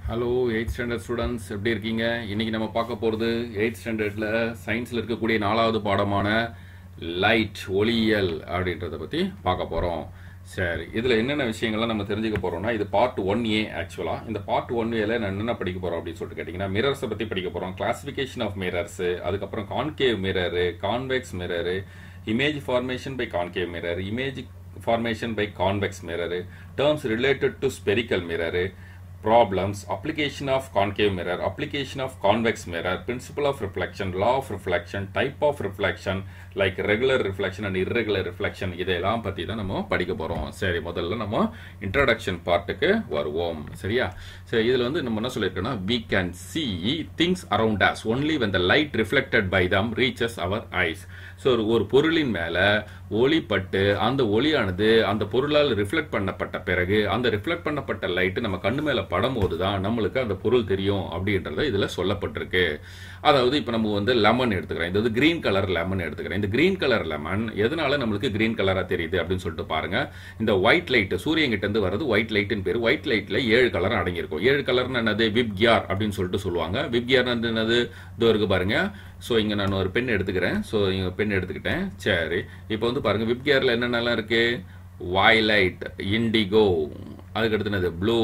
Hello eight standard students எப்படி இருக்கீங்க இன்னைக்கு நம்ம பார்க்க போகிறது எயிட் ஸ்டாண்டர்டில் சயின்ஸில் இருக்கக்கூடிய நாலாவது பாடமான லைட் ஒளியியல் அப்படின்றத பற்றி பார்க்க போகிறோம் சரி இதில் என்னென்ன விஷயங்கள்லாம் நம்ம தெரிஞ்சுக்க போகிறோம்னா இது பார்ட் ஒன் ஏ ஆக்சுவலாக இந்த பார்ட் ஒன் ஏல நான் என்னென்ன படிக்க போகிறோம் அப்படின்னு சொல்லிட்டு கேட்டிங்கன்னா மிரர்ஸை பற்றி படிக்க போகிறோம் கிளாசிஃபிகேஷன் ஆஃப் மிரர்ஸு அதுக்கப்புறம் concave mirror convex mirror image formation by concave mirror image formation by convex mirror terms related to spherical mirror problems application of concave mirror application of convex mirror principle of reflection law of reflection type of reflection like regular reflection and irregular reflection இதெல்லாம் பற்றி தான் நம்ம படிக்க போகிறோம் சரி முதல்ல நம்ம introduction பார்ட்டுக்கு வருவோம் சரியா சரி இதில் வந்து நம்ம என்ன சொல்லியிருக்கோம்னா we can see things around us only when the light reflected by them reaches our eyes so ஒரு ஒரு பொருளின் மேலே ஒளி பட்டு அந்த ஒளியானது அந்த பொருளால் ரிஃப்ளெக்ட் பண்ணப்பட்ட பிறகு அந்த ரிஃப்ளெக்ட் பண்ணப்பட்ட லைட்டு நம்ம கண்ணு மேலே படும்போது தான் நம்மளுக்கு அந்த பொருள் தெரியும் அப்படின்றத இதில் சொல்லப்பட்டிருக்கு அதாவது இப்போ நம்ம வந்து லெமன் எடுத்துக்கிறேன் இது வந்து கிரீன் கலர் லெமன் எடுத்துக்கிறேன் இந்த கிரீன் கலர் லெமன் எதனால நம்மளுக்கு கிரீன் கலராக தெரியுது அப்படின்னு சொல்லிட்டு பாருங்க இந்த ஒயிட் லைட்டு சூரியன்கிட்ட இருந்து வர்றது ஒயிட் லைட்டுன்னு பேர் ஒயிட் லைட்டில் ஏழு கலர் அடங்கியிருக்கும் ஏழு கலர்னு என்னது விப்கியார் அப்படின்னு சொல்லிட்டு சொல்லுவாங்க விப்கியார் என்னது இதோ இருக்கு பாருங்க ஸோ இங்கே நான் ஒரு பென் எடுத்துக்கிறேன் ஸோ இங்கே பென் எடுத்துக்கிட்டேன் சரி இப்போ வந்து பாருங்கள் விப்கியரில் என்னென்னலாம் இருக்குது வாய்லைட் இண்டிகோ அதுக்கடுத்து என்னது blue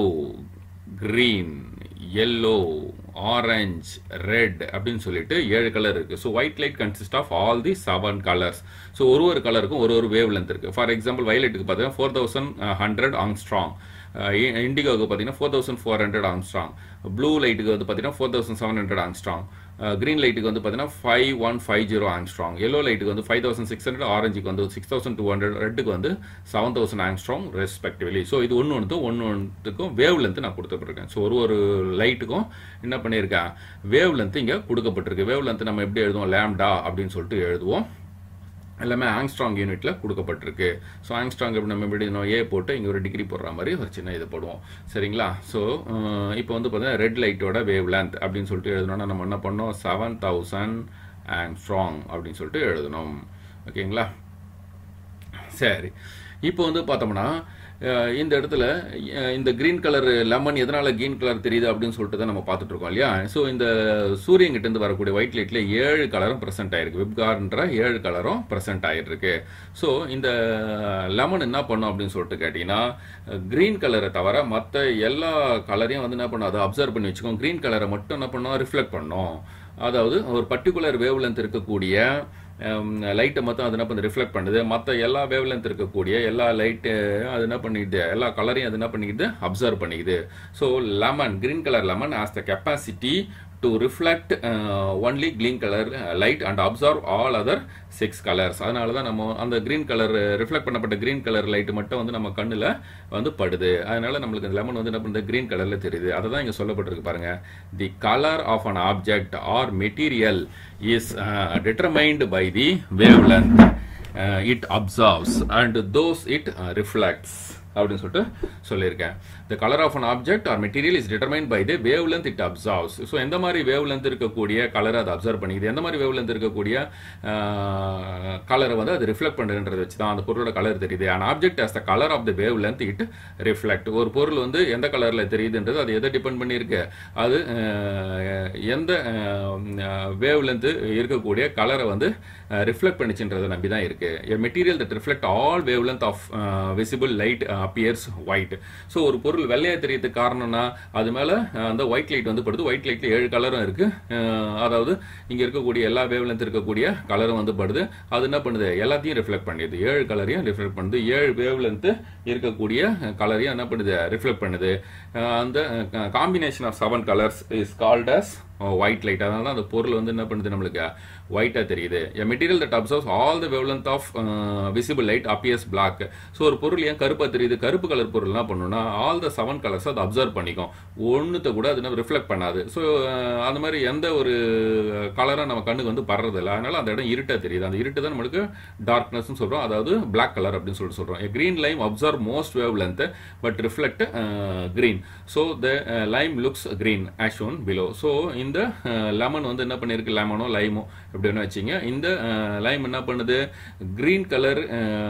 green yellow orange red அப்படின்னு சொல்லிட்டு ஏழு கலர் இருக்கு so white light consist of all the seven colours so ஒரு ஒரு கலருக்கும் ஒரு ஒரு வேவ் லென்த் இருக்கு ஃபார் எக்ஸாம்பிள் வயலட்டுக்கு பார்த்தீங்கன்னா ஃபோர் தௌசண்ட் ஹண்ட்ரட் ஆங்ஸ்ட்ராங் இண்டிகோவுக்கு பார்த்தீங்கன்னா four thousand four hundred angstrom blue லைட்டுக்கு வந்து பார்த்தீங்கன்னா four thousand seven hundred angstrom green லைட்டுக்கு வந்து பார்த்தீங்கன்னா five one five zero angstrom yellow லைட்டுக்கு வந்து ஃபைவ் தௌசண்ட் சிக்ஸ் ஹண்ட்ரட் ஆரஞ்சுக்கு வந்து சிக்ஸ் தௌசண்ட் டூ ஹண்ட்ரட் ரெட்டுக்கு வந்து seven thousand angstrom respectively so இது ஒன்று ஒன்று ஒன்று ஒன்றுக்கும் வேவ் லென்த் நான் கொடுத்துருக்கேன் ஸோ ஒரு ஒரு லைட்டுக்கும் என்ன பண்ணியிருக்கேன் வேவ் லென்த் இங்கே கொடுக்கப்பட்டிருக்கு வேவ் லென்த் நம்ம எப்படி எழுதுவோம் லேம்டா அப்படின்னு சொல்லிட்டு எழுதுவோம் எல்லாமே ஆங்ஸ்ட்ராங் யூனிட்ல கொடுக்கப்பட்டிருக்கு ஸோ ஆங்ஸ்ட்ராங் எப்படி நம்ம எப்படி ஏ போட்டு இங்கே ஒரு டிகிரி போடுற மாதிரி ஒரு சின்ன இது போடுவோம் சரிங்களா ஸோ இப்போ வந்து பார்த்தீங்கன்னா ரெட் லைட்டோட வேவ் லென்த் அப்படின்னு சொல்லிட்டு எழுதணும்னா நம்ம என்ன பண்ணோம் செவன் தௌசண்ட் ஆங்ஸ்ட்ராங் அப்படின்னு சொல்லிட்டு எழுதணும் ஓகேங்களா சரி இப்போ வந்து பார்த்தோம்னா இந்த இடத்துல இந்த கிரீன் கலர் லெமன் எதனால கிரீன் கலர் தெரியுது அப்படின்னு சொல்லிட்டு தான் நம்ம பார்த்துட்டு இருக்கோம் இல்லையா ஸோ இந்த சூரியன் கிட்ட இருந்து வரக்கூடிய ஒயிட் லைட்ல ஏழு கலரும் ப்ரெசென்ட் ஆயிருக்கு வெப்கார்ன்ற ஏழு கலரும் ப்ரெசென்ட் ஆயிருக்கு ஸோ இந்த லெமன் என்ன பண்ணும் அப்படின்னு சொல்லிட்டு கேட்டீங்கன்னா கிரீன் கலரை தவிர மற்ற எல்லா கலரையும் வந்து என்ன பண்ணும் அதை அப்சர்வ் பண்ணி வச்சுக்கோம் கிரீன் கலரை மட்டும் என்ன பண்ணும் ரிஃப்ளெக்ட் பண்ணும் அதாவது ஒரு பர்டிகுலர் வேவ் லென்த் இருக்கக்கூடிய லைட்டை மொத்தம் அது என்ன பண்ணி ரிஃப்ளெக்ட் பண்ணுது மற்ற எல்லா வேவ் லென்த் இருக்கக்கூடிய எல்லா லைட்டு அது என்ன பண்ணிடுது எல்லா கலரையும் அது என்ன பண்ணிக்குது அப்சர்வ் பண்ணிக்குது so lemon green colour lemon has the capacity to reflect only green colour light and absorb all other six colours அதனால தான் நம்ம அந்த கிரீன் கலர் ரிஃப்ளெக்ட் பண்ணப்பட்ட கிரீன் கலர் லைட் மட்டும் வந்து நம்ம கண்ணில் வந்து படுது அதனால நம்மளுக்கு இந்த லெமன் வந்து என்ன பண்ணுது கிரீன் கலரில் தெரியுது அதை தான் இங்கே சொல்லப்பட்டிருக்கு பாருங்க the colour of an object or material is determined by the wavelength it absorbs and those it reflects அப்படின்னு சொல்லிட்டு சொல்லியிருக்கேன் the colour of an object or material is determine by the wavelength it absorbs so எந்த மாதிரி wave length இருக்கக்கூடிய கலரை அதை observe பண்ணிக்குது எந்த மாதிரி வேவ் லென்த் இருக்கக்கூடிய கலரை வந்து அது ரிஃப்ளெக்ட் பண்ணுறதை வச்சு தான் அந்த பொருளோட கலர் தெரியுது and object has the colour of the wavelength it reflect ஒரு பொருள் வந்து எந்த கலரில் தெரியுதுன்றது அது எதை டிபெண்ட் பண்ணியிருக்கு அது எந்த வேவ் லென்த் இருக்கக்கூடிய கலரை வந்து ரிஃப்ளெக்ட் பண்ணிச்சுன்றதை நம்பி தான் இருக்கு a material that reflect all wavelength of visible light appears white so ஒரு பொருள் வெள்ளையா தெரியறதுக்கு காரணம்னா அது மேலே அந்த ஒயிட் லைட் வந்து படுது ஒயிட் லைட்ல ஏழு கலரும் இருக்கு அதாவது இங்கே இருக்கக்கூடிய எல்லா வேவ் லென்த் இருக்கக்கூடிய கலரும் வந்து படுது அது என்ன பண்ணுது எல்லாத்தையும் ரிஃப்ளெக்ட் பண்ணிடுது ஏழு கலரையும் ரிஃப்ளெக்ட் பண்ணுது ஏழு வேவ் லென்த் இருக்கக்கூடிய கலரையும் என்ன பண்ணுது ரிஃப்ளெக்ட் பண்ணுது அந்த combination of seven colours is called as white light அதனால தான் அந்த பொருள் வந்து என்ன பண்ணுது நம்மளுக்கு ஒயிட்டாக தெரியுது a material that absorbs all the wavelength of visible light appears black so ஒரு பொருள் ஏன் கருப்பாக தெரியுது கருப்பு கலர் பொருள் என்ன பண்ணுன்னா ஆல் த செவன் கலர்ஸ் அதை அப்சர்வ் பண்ணிக்கும் ஒன்றுத்த கூட அது ரிஃப்ளெக்ட் பண்ணாது ஸோ அந்த மாதிரி எந்த ஒரு கலரும் நம்ம கண்ணுக்கு வந்து படுறதில்ல அதனால அந்த இடம் இருட்டாக தெரியுது அந்த இருட்டு தான் நம்மளுக்கு டார்க்னஸ்னு சொல்கிறோம் அதாவது பிளாக் கலர் அப்படின்னு சொல்லிட்டு சொல்கிறோம் green lime absorb most wavelength but reflect green so the lime looks green as shown below so இந்த இந்த லெமன் வந்து என்ன பண்ணியிருக்கு லெமனோ லைமோ எப்படி வேணா வச்சிங்க இந்த லைம் என்ன பண்ணுது கிரீன் கலர்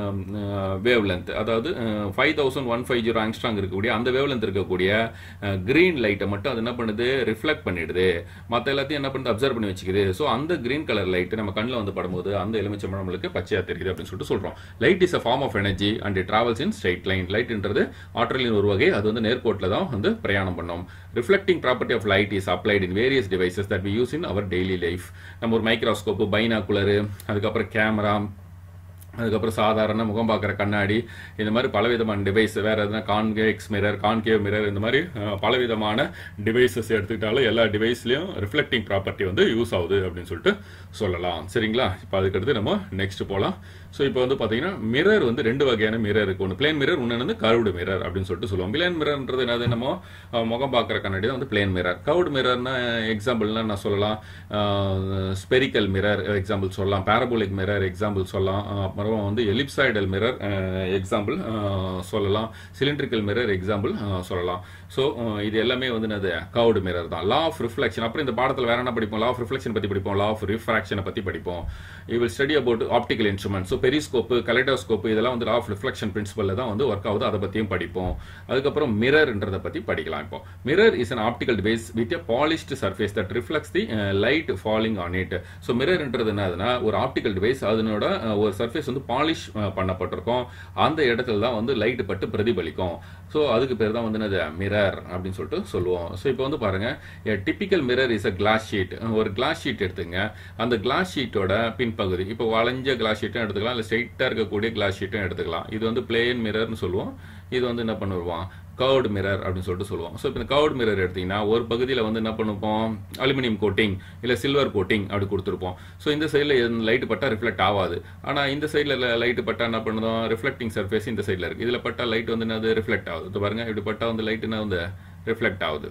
வேவ் லென்த் அதாவது five thousand one five zero angstrom இருக்கக்கூடிய அந்த வேவ் லென்த் இருக்கக்கூடிய கிரீன் லைட்டை மட்டும் அது என்ன பண்ணுது ரிஃப்ளெக்ட் பண்ணிடுது மற்ற எல்லாத்தையும் என்ன பண்ணுது அப்சர்வ் பண்ணி வச்சுக்குது ஸோ அந்த கிரீன் கலர் லைட் நம்ம கண்ணில் வந்து படும்போது அந்த எலுமிச்சம்பழம் நம்மளுக்கு பச்சையாக தெரியுது அப்படின்னு சொல்லிட்டு சொல்கிறோம் light is a form of energy and it travels in straight line லைட்ன்றது ஆற்றலின் ஒரு வகை அது வந்து நேர்கோட்டில் தான் வந்து பிரயாணம் பண்ணோம் reflecting property of light is applied in various devices that we use in our daily life நம்ம ஒரு மைக்ரோஸ்கோப்பு பைனாகுலரு அதுக்கப்புறம் கேமரா அதுக்கப்புறம் சாதாரண முகம் பார்க்குற கண்ணாடி இந்த மாதிரி பலவிதமான டிவைஸ் வேற எதுனா கான்கேக்ஸ் மிரர் கான்கேவ் மிரர் இந்த மாதிரி அஹ், பலவிதமான டிவைசஸ் எடுத்துக்கிட்டாலும் எல்லா டிவைஸ்லையும் ரிஃப்ளெக்டிங் ப்ராப்பர்ட்டி வந்து யூஸ் ஆகுது அப்படின்னு சொல்லிட்டு சொல்லலாம் சரிங்களா இப்போ அதுக்கடுத்து நம்ம நெக்ஸ்ட் போகலாம் ஸோ இப்போ வந்து பார்த்தீங்கன்னா மிரர் வந்து ரெண்டு வகையான மிரர் இருக்கு ஒன்று பிளேன் மிரர் ஒன்று வந்து கர்வ்டு மிரர் அப்படின்னு சொல்லிட்டு சொல்லுவோம் பிளேன் மிரர்ன்றது என்னது நம்ம அஹ், முகம் பார்க்குற கண்ணாடி தான் வந்து பிளேன் மிரர் கர்வ்டு மிரர்னா எக்ஸாம்பிள்னா நான் சொல்லலாம் ஸ்பெரிக்கல் மிரர் எக்ஸாம்பிள் சொல்லலாம் பேரபோலிக் மிரர் எக்ஸாம்பிள் சொல்லலாம் அஹ், அப்புறம் வந்து எலிப்சாய்டல் மிரர் எக்ஸாம்பிள் சொல்லலாம் சிலிண்ட்ரிக்கல் மிரர் எக்ஸாம்பிள் சொல்லலாம் ஸோ இது எல்லாமே வந்து என்னது கவுடு மிரர் தான் லா ஆஃப் ரிஃப்ளெக்ஷன் அப்புறம் இந்த பாடத்தில் வேற என்ன படிப்போம் லா ஆஃப் ரிஃப்ளெக்ஷன் பற்றி படிப்போம் லா ஆஃப் ரிஃப்ராக்ஷனை பற்றி படிப்போம் you will study about optical instrument so periscope kaleidoscope இதெல்லாம் வந்து லா ஆஃப் ரிஃப்ளெக்ஷன் பிரின்சிபலில் தான் வந்து ஒர்க் ஆகுது அதை பற்றியும் படிப்போம் அதுக்கப்புறம் மிரர்ன்றதை பற்றி படிக்கலாம் இப்போ mirror is an optical device with a polished surface that reflects the uh, light falling on it so மிரர்ன்றது என்னதுன்னா ஒரு ஆப்டிக்கல் டிவைஸ் அதனோட uh, ஒரு சர்ஃபேஸ் வந்து பாலிஷ் பண்ணப்பட்டிருக்கும் அந்த இடத்துல தான் வந்து லைட் பட்டு பிரதிபலிக்கும் ஸோ அதுக்கு பேர் தான் வந்து என்னது மிரர் அப்படின்னு சொல்லிட்டு சொல்லுவோம் ஸோ இப்போ வந்து பாருங்க typical mirror is a glass sheet ஒரு கிளாஸ் ஷீட் எடுத்துங்க அந்த கிளாஸ் ஷீட்டோட பின்பகுதி இப்போ வளைஞ்ச கிளாஸ் ஷீட்டும் எடுத்துக்கலாம் இல்லை ஸ்ட்ரைட்டாக இருக்கக்கூடிய கிளாஸ் ஷீட்டும் எடுத்துக்கலாம் இது வந்து பிளேன் மிரர்னு சொல்லுவோம் இது வந்து என்ன பண்ணுவோம் கர்வ்டு மிரர் அப்படின்னு சொல்லிட்டு சொல்லுவோம் ஸோ இப்போ இந்த கர்வ்டு மிரர் எடுத்தீங்கன்னா ஒரு பகுதியில் வந்து என்ன பண்ணுவோம் அலுமினியம் கோட்டிங் இல்லை சில்வர் கோட்டிங் அப்படி கொடுத்துருப்போம் ஸோ இந்த சைடில் லைட் பட்டா ரிஃப்ளெக்ட் ஆகாது ஆனால் இந்த சைடில் லைட் பட்டா என்ன பண்ணுதோம் ரிஃப்ளெக்டிங் சர்ஃபேஸ் இந்த சைடில் இருக்குது இதில் பட்டா லைட் வந்து என்னது ரிஃப்ளெக்ட் ஆகுது இது பாருங்க இப்படி பட்டா வந்து லைட் என்ன வந்து ரிஃப்ளெக்ட் ஆகுது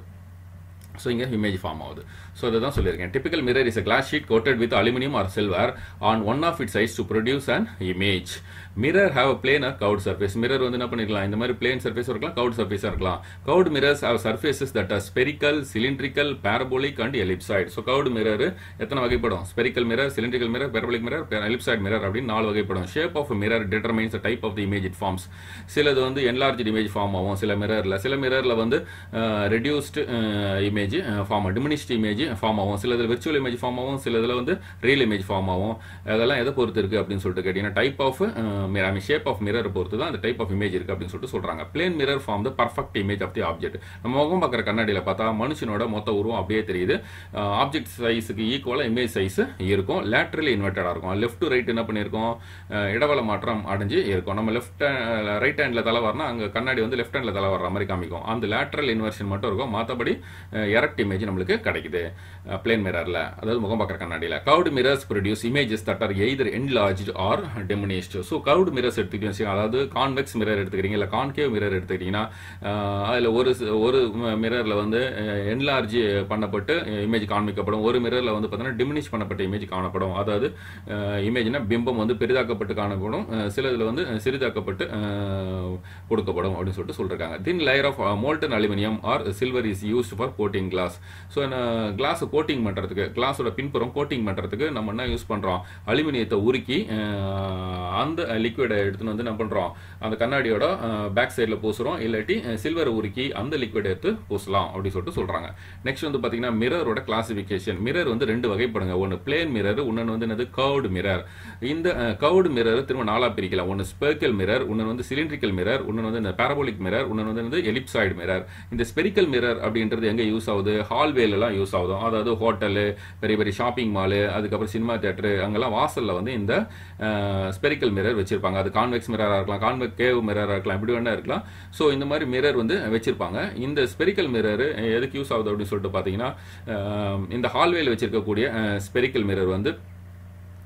ஸோ இங்கே இமேஜ் ஃபார்ம் ஆகுது ஸோ அதை தான் சொல்லியிருக்கேன் typical mirror is a glass sheet coated with aluminum or silver on one of its sides to produce an image mirror have a plane or curved surface mirror வந்து என்ன பண்ணிருக்கலாம் இந்த மாதிரி plane surface இருக்கலாம் curved surface இருக்கலாம் curved mirrors have surfaces that are spherical cylindrical parabolic and ellipsoid so curved mirror எத்தனை வகைப்படும் spherical mirror cylindrical mirror parabolic mirror ellipsoid mirror அப்படின்னு நாலு வகைப்படும் shape of a mirror determines the type of the image it forms சிலது வந்து enlarged image form ஆகும் சில மிரர்ல சில மிரர்ல வந்து ரெடியூஸ்டு இமேஜ் ஃபார்ம் ஆகும் டிமினிஷ்ட் இமேஜ் ஃபார்ம் ஆகும் சில இதில் விர்ச்சுவல் இமேஜ் ஃபார்ம் ஆகும் சில இதில் வந்து ரியல் இமேஜ் ஃபார்ம் ஆகும் அதெல்லாம் எதை பொறுத்து இருக்கு அப்படின்னு சொல்லிட்டு கேட்டீங்கன்னா type of I mean shape of mirror பொறுத்து தான் அந்த டைப் ஆஃப் இமேஜ் இருக்கு அப்படின்னு சொல்லிட்டு சொல்றாங்க plane mirror form the perfect image of the object நம்ம முகம் பார்க்குற கண்ணாடியில் பார்த்தா மனுஷனோட மொத்த உருவம் அப்படியே தெரியுது ஆப்ஜெக்ட் சைஸுக்கு ஈக்குவலாக இமேஜ் சைஸ் இருக்கும் லேட்ரலி இன்வெர்டடாக இருக்கும் லெஃப்ட் டு ரைட் என்ன பண்ணியிருக்கோம் அஹ், இடவல மாற்றம் அடைஞ்சு இருக்கும் நம்ம லெஃப்ட் ரைட் ஹேண்டில் தலை வரனா அங்கே கண்ணாடி வந்து லெஃப்ட் ஹேண்டில் தலை வர்ற மாதிரி காமிக்கும் அந்த லேட்ரல் இன்வெர்ஷன் மட்டும் இருக்கும் மற்றபடி எரக்ட் இமேஜ் நம்மளுக்கு கிடைக்குது பிளேன் மிரரில் அதாவது முகம் பார்க்குற கண்ணாடியில் curved mirrors produce images that are either enlarge or diminished so curved mirrors எடுத்துக்கிட்டீங்க வச்சுக்கோங்க, அதாவது கான்வெக்ஸ் மிரர் எடுத்துக்கிறீங்க இல்லை கான்கேவ் மிரர் எடுத்துக்கிட்டிங்கன்னா அதில் ஒரு சி- ஒரு மிரரில் வந்து என்லார்ஜ் பண்ணப்பட்டு இமேஜ் காண்பிக்கப்படும் ஒரு மிரரில் வந்து பார்த்தீங்கன்னா டிமினிஷ் பண்ணப்பட்ட இமேஜ் காணப்படும் அதாவது இமேஜ்னா பிம்பம் வந்து பெரிதாக்கப்பட்டு காணப்படும் அஹ், சில இதில் வந்து சிறிதாக்கப்பட்டு அஹ், கொடுக்கப்படும் அப்படின்னு சொல்லிட்டு சொல்லிருக்காங்க thin layer of molten aluminium or silver is used for coating glass so glass coating பண்ணுறதுக்கு கிளாஸோட பின்புறம் கோட்டிங் பண்ணுறதுக்கு நம்ம என்ன யூஸ் பண்ணுறோம் அலுமினியத்தை உருக்கி அஹ், அந்த லிக்விடை எடுத்துன்னு வந்து என்ன பண்ணுறோம் அந்த கண்ணாடியோட பேக் சைடில் பூசுகிறோம் இல்லாட்டி சில்வர் உருக்கி அந்த லிக்விட் எடுத்து பூசலாம் அப்படின்னு சொல்லிட்டு சொல்கிறாங்க நெக்ஸ்ட் வந்து பார்த்தீங்கன்னா மிரரோட கிளாசிஃபிகேஷன் மிரர் வந்து ரெண்டு வகைப்படுங்க ஒன்று பிளேன் மிரர் இன்னொன்று வந்து என்னது கர்வ்டு மிரர் இந்த கர்வ்டு மிரர் திரும்ப நாலா பிரிக்கலாம் ஒன்று ஸ்பெர்க்கல் மிரர் இன்னொன்று வந்து சிலிண்ட்ரிக்கல் மிரர் இன்னொன்று வந்து இந்த பேரபோலிக் மிரர் இன்னொன்று வந்து என்னது எலிப்சாய்டு மிரர் இந்த ஸ்பெரிக்கல் மிரர் அப்படின்றது எங்கே யூஸ் ஆகுது ஹால்வேல எல்லாம் யூஸ் ஆகுது அதாவது ஹோட்டலு பெரிய பெரிய ஷாப்பிங் மாலு அதுக்கப்புறம் சினிமா தேட்டரு அங்கெல்லாம் வாசல்ல வந்து இந்த ஸ்பெரிக்கல் மிரர் வச்சிருப்பாங்க அது கான்வெக்ஸ் மிரராக இருக்கலாம் கான்வெக் கேவ் மிரராக இருக்கலாம் இப்படி வேணா இருக்கலாம் ஸோ இந்த மாதிரி மிரர் வந்து வச்சிருப்பாங்க இந்த ஸ்பெரிக்கல் மிரர் எதுக்கு யூஸ் ஆகுது அப்படின்னு சொல்லிட்டு பார்த்தீங்கன்னா அஹ், இந்த ஹால்வேல வச்சிருக்கக்கூடிய ஸ்பெரிக்கல் மிரர் வந்து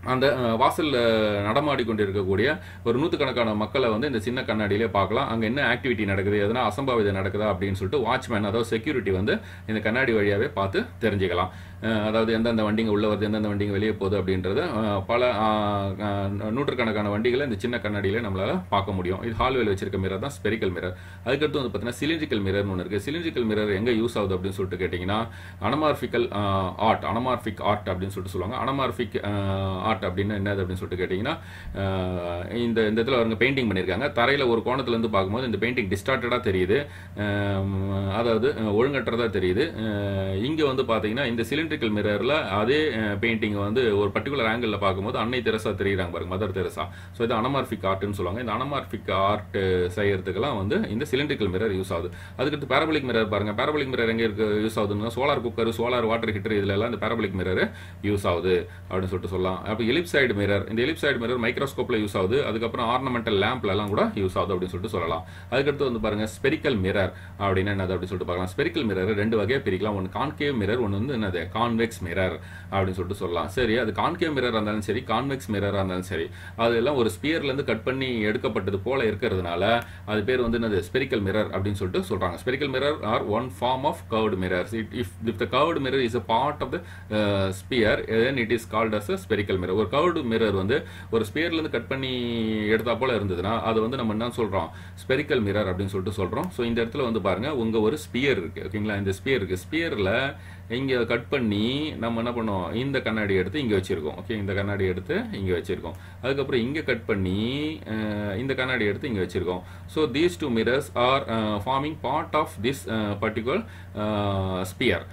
அந்த அஹ், வாசல்ல நடமாடி கொண்டிருக்கக்கூடிய ஒரு நூற்றுக்கணக்கான மக்களை வந்து இந்த சின்ன கண்ணாடியிலே பார்க்கலாம் அங்கே என்ன ஆக்டிவிட்டி நடக்குது எதனா அசம்பாவிதம் நடக்குதா அப்படின்னு சொல்லிட்டு வாட்ச்மேன் அதாவது செக்யூரிட்டி வந்து இந்த கண்ணாடி வழியாகவே பார்த்து தெரிஞ்சுக்கலாம் அஹ், அதாவது எந்தெந்த வண்டிங்க உள்ள வருது எந்தெந்த வண்டிங்க வெளியே போகுது அப்படின்றது அஹ், பல அஹ், அஹ், நூற்றுக்கணக்கான வண்டிகளை இந்த சின்ன கண்ணாடியிலே நம்மளால பார்க்க முடியும் இது ஹால்வேல வச்சிருக்க மிரர் தான் ஸ்பெரிக்கல் மிரர் அதுக்கடுத்து வந்து பார்த்தீங்கன்னா சிலிண்ட்ரிக்கல் மிரர்னு ஒன்று இருக்குது சிலிண்ட்ரிக்கல் மிரர் எங்கே யூஸ் ஆகுது அப்படின்னு சொல்லிட்டு கேட்டிங்கன்னா அனமார்பிக்கல் ஆர்ட் அனமார்பிக் ஆர்ட் அப்படின்னு சொல்லிட்டு சொல்லுவாங்க அனமார்பிக் ஆர்ட் அப்படின்னு என்னது அப்படின்னு சொல்லிட்டு கேட்டிங்கன்னா அஹ், இந்த இந்த இடத்துல அவங்க பெயிண்டிங் பண்ணியிருக்காங்க தரையில் ஒரு கோணத்துலேருந்து பார்க்கும்போது இந்த பெயிண்டிங் டிஸ்டார்டடாக தெரியுது அஹ், அதாவது அஹ், ஒழுங்கற்றதா தெரியுது இங்கே வந்து பார்த்தீங்கன்னா இந்த சிலிண்ட்ரிக்கல் மிரரில் அதே பெயிண்டிங் வந்து ஒரு பர்டிகுலர் ஆங்கிளில் பார்க்கும்போது அன்னை தெரசா தெரியுறாங்க பாருங்க மதர் தெரசா ஸோ இது அனமார்பிக் ஆர்ட்னு சொல்லுவாங்க இந்த அனமார்பிக் ஆர்ட் செய்யறதுக்கெல்லாம் வந்து இந்த சிலிண்ட்ரிக்கல் மிரர் யூஸ் ஆகுது அதுக்கடுத்து பேரபலிக் மிரர் பாருங்க பேரபலிக் மிரர் எங்கே இருக்கு யூஸ் ஆகுதுன்னா solar cooker solar water heater இதுல எல்லாம் இந்த பேரபலிக் மிரர் யூஸ் ஆகுது அப்படின்னு சொல்லிட்டு சொல்லலாம் அப்போ எலிப்சைடு மிரர் இந்த எலிப்சைடு மிரர் மைக்ரோஸ்கோப்ல யூஸ் ஆகுது அதுக்கப்புறம் ஆர்னமெண்டல் லேம்ப்ல எல்லாம் கூட யூஸ் ஆகுது அப்படின்னு சொல்லிட்டு சொல்லலாம் அதுக்கடுத்து வந்து பாருங்க ஸ்பெரிக்கல் மிரர் அப்படின்னா என்னது அப்படின்னு சொல்லிட்டு பார்க்கலாம் ஸ்பெரிக்கல் மிரர் ரெண்டு வகையா பிரிக்கலாம் ஒன்று கான்கேவ் மிரர் ஒன்று வந்து என்னது கான்வெக்ஸ் மிரர் அப்படின்னு சொல்லிட்டு சொல்லலாம் சரி அது கான்கேவ் மிரர் இருந்தாலும் சரி கான்வெக்ஸ் மிரரா இருந்தாலும் சரி அதெல்லாம் ஒரு ஸ்பியர்ல இருந்து கட் பண்ணி எடுக்கப்பட்டது போல இருக்கிறதுனால அது பேர் வந்து என்னது ஸ்பெரிக்கல் மிரர் அப்படின்னு சொல்லிட்டு சொல்றாங்க spherical mirror are one form of curved mirror if if the curved mirror is a part of the sphere then it is called as spherical mirror ஒரு கர்வ்டு மிரர் வந்து ஒரு ஸ்பியர்ல இருந்து கட் பண்ணி எடுத்தா போல இருந்ததுன்னா அது வந்து நம்ம என்ன சொல்றோம் ஸ்பெரிக்கல் மிரர் அப்படின்னு சொல்லிட்டு சொல்றோம் ஸோ இந்த இடத்துல வந்து பாருங்க உங்க ஒரு ஸ்பியர் இருக்கு ஓகேங்களா இந்த ஸ்பியர் இருக்கு ஸ்பியர்ல இங்க கட் பண்ணி நம்ம என்ன பண்ணோம் இந்த கண்ணாடி எடுத்து இங்க வச்சிருக்கோம் ஓகே இந்த கண்ணாடி எடுத்து இங்க வச்சிருக்கோம் அதுக்கப்புறம் இங்க கட் பண்ணி அஹ், இந்த கண்ணாடி எடுத்து இங்க வச்சிருக்கோம் so these two mirrors are forming part of this particular sphere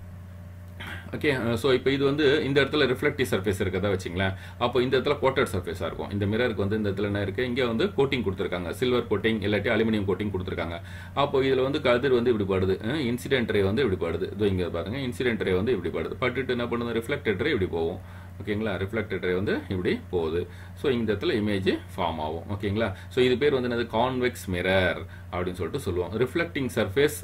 okay so இப்போ இது வந்து இந்த இடத்துல ரிஃப்ளெக்டிவ் சர்ஃபேஸ் இருக்கதா வச்சுங்களேன் அப்போ இந்த இடத்துல கோட்டட் சர்ஃபேஸாக இருக்கும் இந்த மிரருக்கு வந்து இந்த இடத்துல என்ன இருக்குது இங்கே வந்து கோட்டிங் கொடுத்துருக்காங்க சில்வர் கோட்டிங் இல்லாட்டி அலுமினியம் கோட்டிங் கொடுத்துருக்காங்க அப்போ இதில் வந்து கதிர் வந்து இப்படி படுது இன்சிடென்ட் ரே வந்து இப்படி படுது இதோ இங்கே பாருங்க இன்சிடென்ட் ரே வந்து இப்படி படுது பட்டுட்டு என்ன பண்ணுது ரிஃப்ளெக்டட் ரே இப்படி போகும் ஓகேங்களா ரிஃப்ளெக்டட் ரே வந்து இப்படி போகுது ஸோ இந்த இடத்துல இமேஜ் ஃபார்ம் ஆகும் ஓகேங்களா ஸோ இது பேர் வந்து என்னது கான்வெக்ஸ் மிரர் அப்படின்னு சொல்லிட்டு சொல்லுவோம் reflecting surface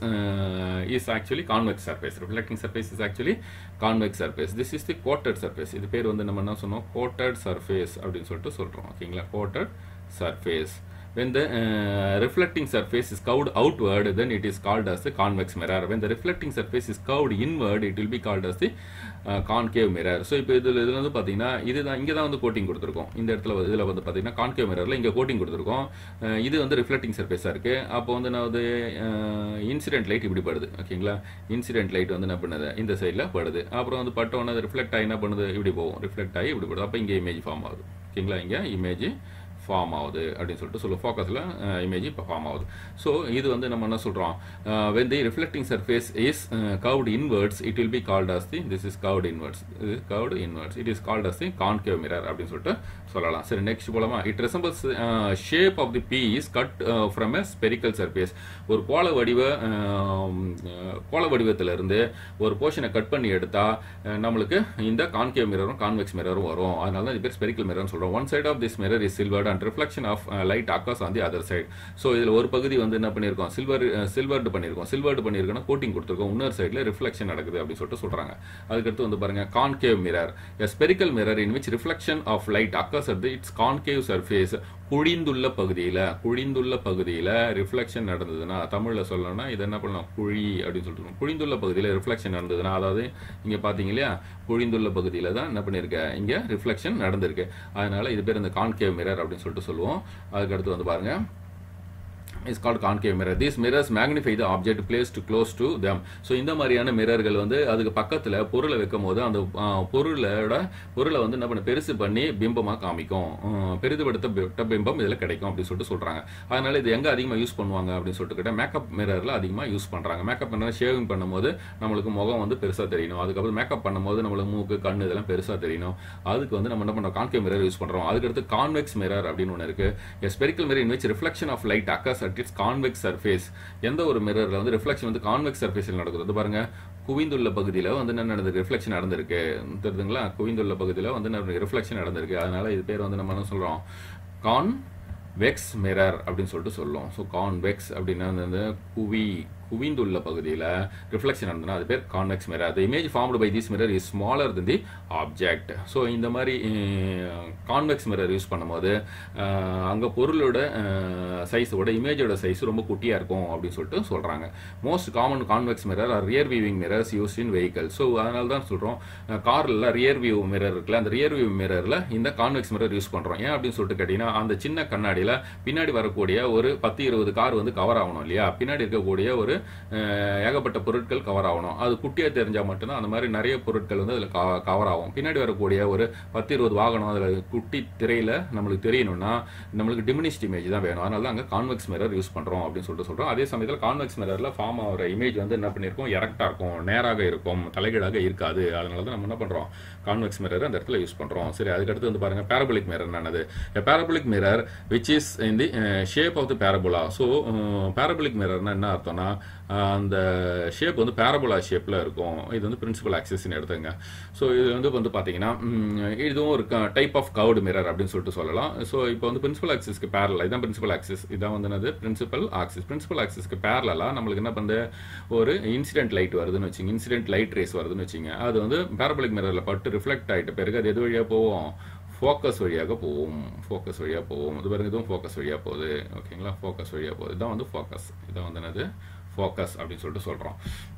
is actually convex surface reflecting surface is actually convex surface this is the coated surface இது பேர் வந்து நம்ம என்ன சொன்னோம் கோட்டட் சர்ஃபேஸ் அப்படின்னு சொல்லிட்டு சொல்றோம் ஓகேங்களா coated surface when the uh, reflecting surface is curved outward then it is called as the convex mirror when the reflecting surface is curved inward it will be called as the uh, concave mirror so இப்போ இதில் இதில் வந்து பார்த்தீங்கன்னா இதுதான் இங்கே தான் வந்து coating கொடுத்துருக்கோம் இந்த இடத்துல வந்து- இதில் வந்து பார்த்தீங்கன்னா கான்கேவ் மிரரில் இங்கே கோட்டிங் கொடுத்துருக்கோம் அஹ் இது வந்து ரிஃப்ளெக்டிங் சர்ஃபேஸாக இருக்குது அப்போ வந்து நான் வந்து இன்சிடென்ட் லைட் இப்படி படுது ஓகேங்களா இன்சிடென்ட் லைட் வந்து என்ன பண்ணுது இந்த சைடில் படுது அப்புறம் வந்து பட்டோன்னு அது ரிஃப்ளெக்ட் ஆகி என்ன பண்ணுது இப்படி போகும் ரிஃப்ளெக்ட் ஆகி இப்படி படுது அப்போ இங்கே இமேஜ் ஃபார்ம் ஆகுது ஓகேங்களா இங்கே இமேஜ் ஃபார்ம் ஆகுது அப்படின்னு சொல்லிட்டு சொல்லுவோம் ஃபோக்கஸில் இமேஜ் இப்போ ஃபார்ம் ஆகுது ஸோ இது வந்து நம்ம என்ன சொல்கிறோம் when the reflecting surface is uh, curved inwards it will be called as the this is curved inwards this is curved inwards it is called as the concave mirror அப்படின்னு சொல்லிட்டு சொல்லலாம் சரி நெக்ஸ்ட் போலாமா it resembles uh, shape of the piece cut uh, from a spherical surface ஒரு கோள வடிவ ஆம், அஹ், கோள வடிவத்துல இருந்து ஒரு போர்ஷனை கட் பண்ணி எடுத்தா அஹ், நம்மளுக்கு இந்த கான்கேவ் மிரரும் கான்வெக்ஸ் மிரரும் வரும் அதனால தான் இது பேர் ஸ்பெரிக்கல் மிரர்னு சொல்றோம் one side of this mirror is silvered and reflection of light occurs on the other side so இதில் ஒரு பகுதி வந்து என்ன பண்ணியிருக்கோம் சில்வர் சில்வர்டு பண்ணியிருக்கோம் சில்வர்டு பண்ணியிருக்கோம்னா கோட்டிங் கொடுத்துருக்கோம் இன்னொரு சைடில் ரிஃப்ளெக்ஷன் நடக்குது அப்படின்னு சொல்லிட்டு சொல்றாங்க அதுக்கடுத்து வந்து பாருங்க concave mirror a spherical mirror in which reflection of light occurs at the its concave surface குழிந்துள்ள பகுதியில குழிந்துள்ள பகுதியில ரிஃப்ளெக்ஷன் நடந்ததுன்னா தமிழ்ல சொல்லணும்னா இது என்ன பண்ணலாம் குழி அப்படின்னு சொல்லிட்டு குழிந்துள்ள பகுதியில ரிஃப்ளெக்ஷன் நடந்ததுன்னா அதாவது இங்க பாத்தீங்க இல்லையா குழிந்துள்ள பகுதியில தான் என்ன பண்ணிருக்க இங்க ரிஃப்ளெக்ஷன் நடந்திருக்கு அதனால இது பேர் இந்த கான்கேவ் மிரர் அப்படின்னு சொல்லிட்டு சொல்லுவோம் அதுக்கடுத்து வந்து பாருங்க is called concave mirror these mirrors magnify the object place to close to them so இந்த மாதிரியான மிரர்கள் வந்து அதுக்கு பக்கத்தில் பொருளை வைக்கும் போது அந்த ஆ, பொருளோட பொருளை வந்து என்ன பண்ண பெருசு பண்ணி பிம்பமாக காமிக்கும் உம், பெரிதுபடுத்த பி- பிம்பம் இதில் கிடைக்கும் அப்படின்னு சொல்லிட்டு சொல்கிறாங்க அதனால இது எங்கே அதிகமாக யூஸ் பண்ணுவாங்க அப்படின்னு சொல்லிட்டு கேட்டால் மேக்கப் மிரரில் அதிகமாக யூஸ் பண்ணுறாங்க மேக்கப் மிரர் ஷேவிங் பண்ணும்போது நம்மளுக்கு முகம் வந்து பெருசாக தெரியணும் அதுக்கப்புறம் மேக்கப் பண்ணும்போது நம்மளுக்கு மூக்கு கண்ணு இதெல்லாம் பெருசாக தெரியணும் அதுக்கு வந்து நம்ம என்ன பண்ணுறோம் கான்கேவ் மிரர் யூஸ் பண்ணுறோம் அதுக்கடுத்து கான்வெக்ஸ் மிரர் அப்படின்னு ஒன்று இருக்குது spherical mirror in which reflection of light occurs at its convex surface எந்த ஒரு மிரரில் வந்து ரிஃப்ளெக்ஷன் வந்து கான்வெக்ஸ் சர்ஃபேஸில் நடக்குது அது பாருங்க குவிந்துள்ள பகுதியில் வந்து என்ன நடந்திருக்கு ரிஃப்ளெக்ஷன் நடந்திருக்கு தெரியுதுங்களா குவிந்துள்ள பகுதியில் வந்து ரிஃப்ளெக்ஷன் நடந்திருக்கு அதனால இது பேர் வந்து நம்ம என்ன சொல்கிறோம் கான் வெக்ஸ் மிரர் அப்படின்னு சொல்லிட்டு சொல்லுவோம் ஸோ கான்வெக்ஸ் அப்படின்னா வந்து குவி குவிந்துள்ள பகுதியில் ரிஃப்ளெக்ஷன் நடந்ததுன்னா அது பேர் convex mirror the image formed by this mirror is smaller than the object so இந்த மாதிரி கான்வெக்ஸ் மிரர் யூஸ் பண்ணும்போது அஹ், அங்க பொருளோட சைஸோட இமேஜோட சைஸ் ரொம்ப குட்டியா இருக்கும் அப்படின்னு சொல்லிட்டு சொல்றாங்க most common convex mirror are rear viewing mirrors use in vehicle so அதனால தான் சொல்றோம் கார்ல ரியர் வியூ மிரர் இருக்குல்ல அந்த ரியர் வியூ மிரர்ல இந்த கான்வெக்ஸ் மிரர் யூஸ் பண்றோம் ஏன் அப்படின்னு சொல்லிட்டு கேட்டீங்கன்னா அந்த சின்ன கண்ணாடியில பின்னாடி வரக்கூடிய ஒரு பத்து இருபது கார் வந்து கவர் ஆகணும் இல்லையா பின்னாடி இருக்கக்கூடிய ஒரு அஹ், ஏகப்பட்ட பொருட்கள் கவர் ஆகணும் அது குட்டியா தெரிஞ்சா மட்டும்தான் அந்த மாதிரி நிறைய பொருட்கள் வந்து அதுல கவர் ஆகும் பின்னாடி வரக்கூடிய ஒரு பத்து இருபது வாகனம் அதுல குட்டி திரையில நம்மளுக்கு தெரியணும்னா நம்மளுக்கு டிமினிஸ்ட் இமேஜ் தான் வேணும் அதனால தான் அங்க கான்வெக்ஸ் மிரர் யூஸ் பண்றோம் அப்படின்னு சொல்லிட்டு சொல்றோம் அதே சமயத்தில் கான்வெக்ஸ் மிரர்ல ஃபார்ம் ஆகிற இமேஜ் வந்து என்ன பண்ணிருக்கும் எரக்டா இருக்கும் நேராக இருக்கும் தலைகீழாக இருக்காது அதனால தான் நம்ம என்ன பண்றோம் கான்வெக்ஸ் மிரர் அந்த இடத்துல யூஸ் பண்றோம் சரி அதுக்கடுத்து வந்து பாருங்க பேரபோலிக் மிரர் என்னது parabolic mirror which is in the shape of the parabola so parabolic மிரர்னா என்ன அர்த்தம்னா அஹ், அந்த ஷேப் வந்து பேரபோலா ஷேப்ல இருக்கும் இது வந்து பிரின்சிபல் ஆக்சிஸ்னு எடுத்துங்க ஸோ இது வந்து வந்து பார்த்தீங்கன்னா ம், இதுவும் ஒரு டைப் ஆஃப் கவுடு மிரர் அப்படின்னு சொல்லிட்டு சொல்லலாம் ஸோ இப்போ வந்து பிரின்சிபல் ஆக்சிஸ்க்கு பேரலா இதான் பிரின்சிபல் ஆக்சிஸ் இதான் வந்து என்னது பிரின்சிபல் ஆக்சிஸ் பிரின்சிபல் ஆக்சிஸ்க்கு பேரலா நம்மளுக்கு என்ன பண்ணுது ஒரு இன்சிடென்ட் லைட் வருதுன்னு வச்சுங்க இன்சிடென்ட் லைட் ரேஸ் வருதுன்னு வச்சுங்க அது வந்து பேரபோலிக் மிரரில் பட்டு ரிஃப்ளெக்ட் ஆகிட்ட பிறகு அது எது வழியாக போவோம் ஃபோக்கஸ் வழியாக போவோம் ஃபோக்கஸ் வழியாக போவோம் இது பாருங்க இதுவும் ஃபோக்கஸ் வழியாக போகுது ஓகேங்களா ஃபோக்கஸ் வழியாக போகுது இதான் வந்து ஃபோக்கஸ் இதான் வந்து என்னது ஃபோக்கஸ் அப்படின்னு சொல்லிட்டு சொல்கிறோம்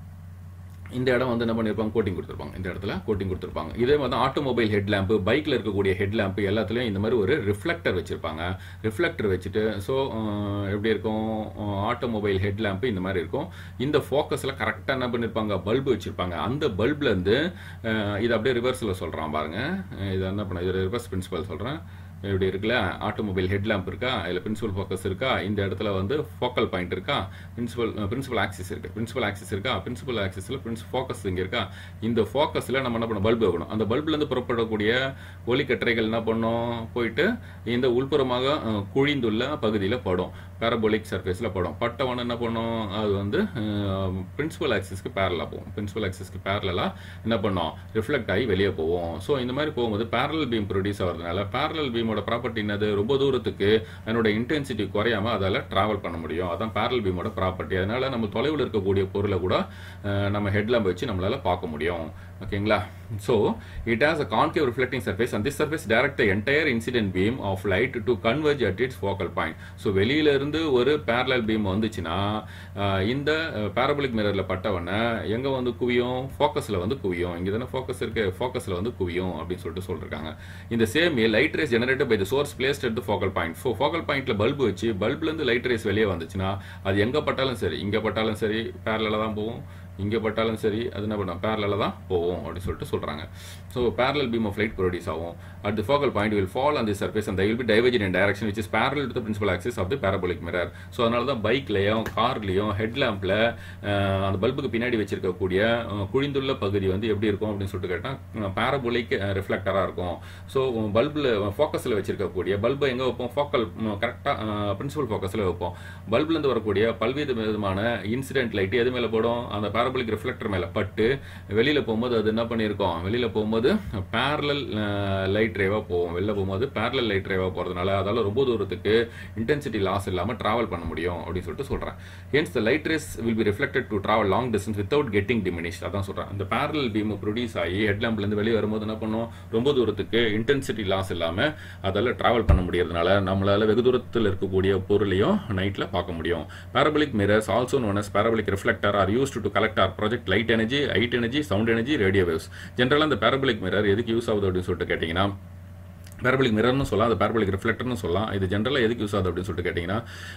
இந்த இடம் வந்து என்ன பண்ணியிருப்பாங்க கோட்டிங் கொடுத்துருப்பாங்க இந்த இடத்துல கோட்டிங் கொடுத்துருப்பாங்க இதே மாதிரி ஆட்டோமொபைல் ஹெட் லேம்பு பைக்கில் இருக்கக்கூடிய ஹெட் லேம்பு எல்லாத்துலேயும் இந்த மாதிரி ஒரு ரிஃப்ளெக்டர் வச்சிருப்பாங்க ரிஃப்ளெக்டர் வச்சுட்டு ஸோ எப்படி இருக்கும் ஆட்டோமொபைல் ஹெட் லேம்பு இந்த மாதிரி இருக்கும் இந்த ஃபோக்கஸில் கரெக்டாக என்ன பண்ணியிருப்பாங்க பல்பு வச்சிருப்பாங்க அந்த பல்ப்லேருந்து இது அப்படியே ரிவர்ஸில் சொல்கிறான் பாருங்க அஹ் இது என்ன பண்ண இது ரிவர்ஸ் பிரின்சிபல் சொல்கிறேன் இப்படி இருக்குல்ல ஆட்டோமொபைல் ஹெட் லேம்ப் இருக்கா இதில் பிரின்சிபல் ஃபோக்கஸ் இருக்கா இந்த இடத்துல வந்து ஃபோக்கல் பாயிண்ட் இருக்கா பிரின்சிபல் பிரின்சிபல் ஆக்சிஸ் இருக்கு பிரின்சிபல் ஆக்சிஸ் இருக்கா பிரின்சிபல் ஆக்சிஸில் பிரின்ஸ் ஃபோக்கஸ் இங்கே இருக்கா இந்த ஃபோக்கஸில் நம்ம என்ன பண்ணணும் பல்பு வைக்கணும் அந்த பல்புலேருந்து புறப்படக்கூடிய ஒளிக்கற்றைகள் என்ன பண்ணோம் போயிட்டு இந்த உள்புறமாக அஹ், குழிந்துள்ள பகுதியில் படும் பேரபோலிக் சர்ஃபேஸில் படும் பட்டவன என்ன பண்ணும் அது வந்து பிரின்சிபல் ஆக்சிஸ்க்கு பேரலாக போகும் பிரின்சிபல் ஆக்சிஸ்க்கு பேரலாக என்ன பண்ணோம் ரிஃப்ளெக்ட் ஆகி வெளியே போவோம் ஸோ இந்த மாதிரி போகும்போது பேரலல் பீம் ப்ரொடியூஸ் ஆகிறதுனால பேரலல் பீமோட ப்ராப்பர்ட்டி என்னது ரொம்ப தூரத்துக்கு அதனோட இன்டென்சிட்டி குறையாம அதால டிராவல் பண்ண முடியும் அதான் பேரல் பீமோட ப்ராப்பர்ட்டி அதனால நம்ம தொலைவில் இருக்கக்கூடிய பொருளை கூட அஹ், நம்ம ஹெட்லாம்ப் வச்சு நம்மளால பார்க்க முடியும் ஓகேங்களா so it has a concave reflecting surface and this surface direct the entire incident beam of light to converge at its focal point so வெளியில இருந்து ஒரு பேரலல் பீம் வந்துச்சுன்னா அஹ், இந்த பேரபலிக் மிரர்ல பட்டவன எங்க வந்து குவியும் ஃபோக்கஸ்ல வந்து குவியும் இங்க தானே ஃபோக்கஸ் இருக்கு ஃபோக்கஸ்ல வந்து குவியும் அப்படின்னு சொல்லிட்டு சொல்லிருக்காங்க இந்த same light rays generated by the source placed at the focal point so focal பாயிண்ட்ல பல்பு வச்சு பல்ப்ல இருந்து லைட் ரேஸ் வெளியே வந்துச்சுன்னா அது எங்க பட்டாலும் சரி இங்க பட்டாலும் சரி பேரலா தான் போகும் இங்கே பட்டாலும் சரி அது என்ன பண்ணும் பேரலில் தான் போகும் அப்படின்னு சொல்லிட்டு சொல்கிறாங்க so parallel beam of light produce ஆகும் at the focal point will fall on the surface and will be divergent in direction which is parallel to the principal axis of the parabolic mirror so அதனால தான் பைக்லையும் கார்லையும் head லேம்பில் அந்த பல்புக்கு பின்னாடி வச்சிருக்கக்கூடிய அஹ், குழிந்துள்ள பகுதி வந்து எப்படி இருக்கும் அப்படின்னு சொல்லிட்டு கேட்டால் பேரபோலிக் ரிஃப்ளெக்டராக இருக்கும் ஸோ பல்பில் ஃபோக்கஸில் வச்சிருக்கக்கூடிய பல்பை எங்கே வைப்போம் ஃபோக்கல் கரெக்டாக பிரின்சிபல் ஃபோக்கஸில் வைப்போம் பல்ப்லேருந்து வரக்கூடிய பல்வேறு விதமான இன்சிடென்ட் லைட் எது மேலே போடும் அந்த பேரபோலிக் ரிஃப்ளெக்டர் மேலே பட்டு வெளியில் போகும்போது அது என்ன பண்ணியிருக்கோம் வெளியில் போகும்போது பேரலல் லைட் ரேவாக போகும் வெளில போகும்போது பேரலல் லைட் ரேவாக போகிறதுனால அதால ரொம்ப தூரத்துக்கு இன்டென்சிட்டி லாஸ் இல்லாமல் ட்ராவல் பண்ண முடியும் அப்படின்னு சொல்லிட்டு சொல்கிறேன் hence the light rays will be reflected to travel long distance without getting diminished அதான் சொல்கிறேன் இந்த பேரலல் பீம் ப்ரொடியூஸ் ஆகி ஹெட்லாம்ப்லேருந்து வெளியே வரும்போது என்ன பண்ணும் ரொம்ப தூரத்துக்கு இன்டென்சிட்டி லாஸ் இல்லாமல் அதால ட்ராவல் பண்ண முடியறதுனால நம்மளால வெகு தூரத்தில் இருக்கக்கூடிய பொருளையும் நைட்டில் பார்க்க முடியும் parabolic mirrors also known as parabolic reflector are used to collect or project light energy, height energy, sound energy, radio waves. ஜென்ரலாக இந்த பேரபலிக் மிரர் எதுக்கு யூஸ் ஆகுது அப்படின்னு சொல்லிட்டு கேட்டிங்கன்னா பேரபலிக் மிரர்னு சொல்லலாம் அது பேரபலிக் ரிஃப்ளெக்டர்னு சொல்லலாம் இது ஜென்ரலாக எதுக்கு யூஸ் ஆகுது அப்படின்னு சொல்லிட்டு கேட்டிங்கன்னா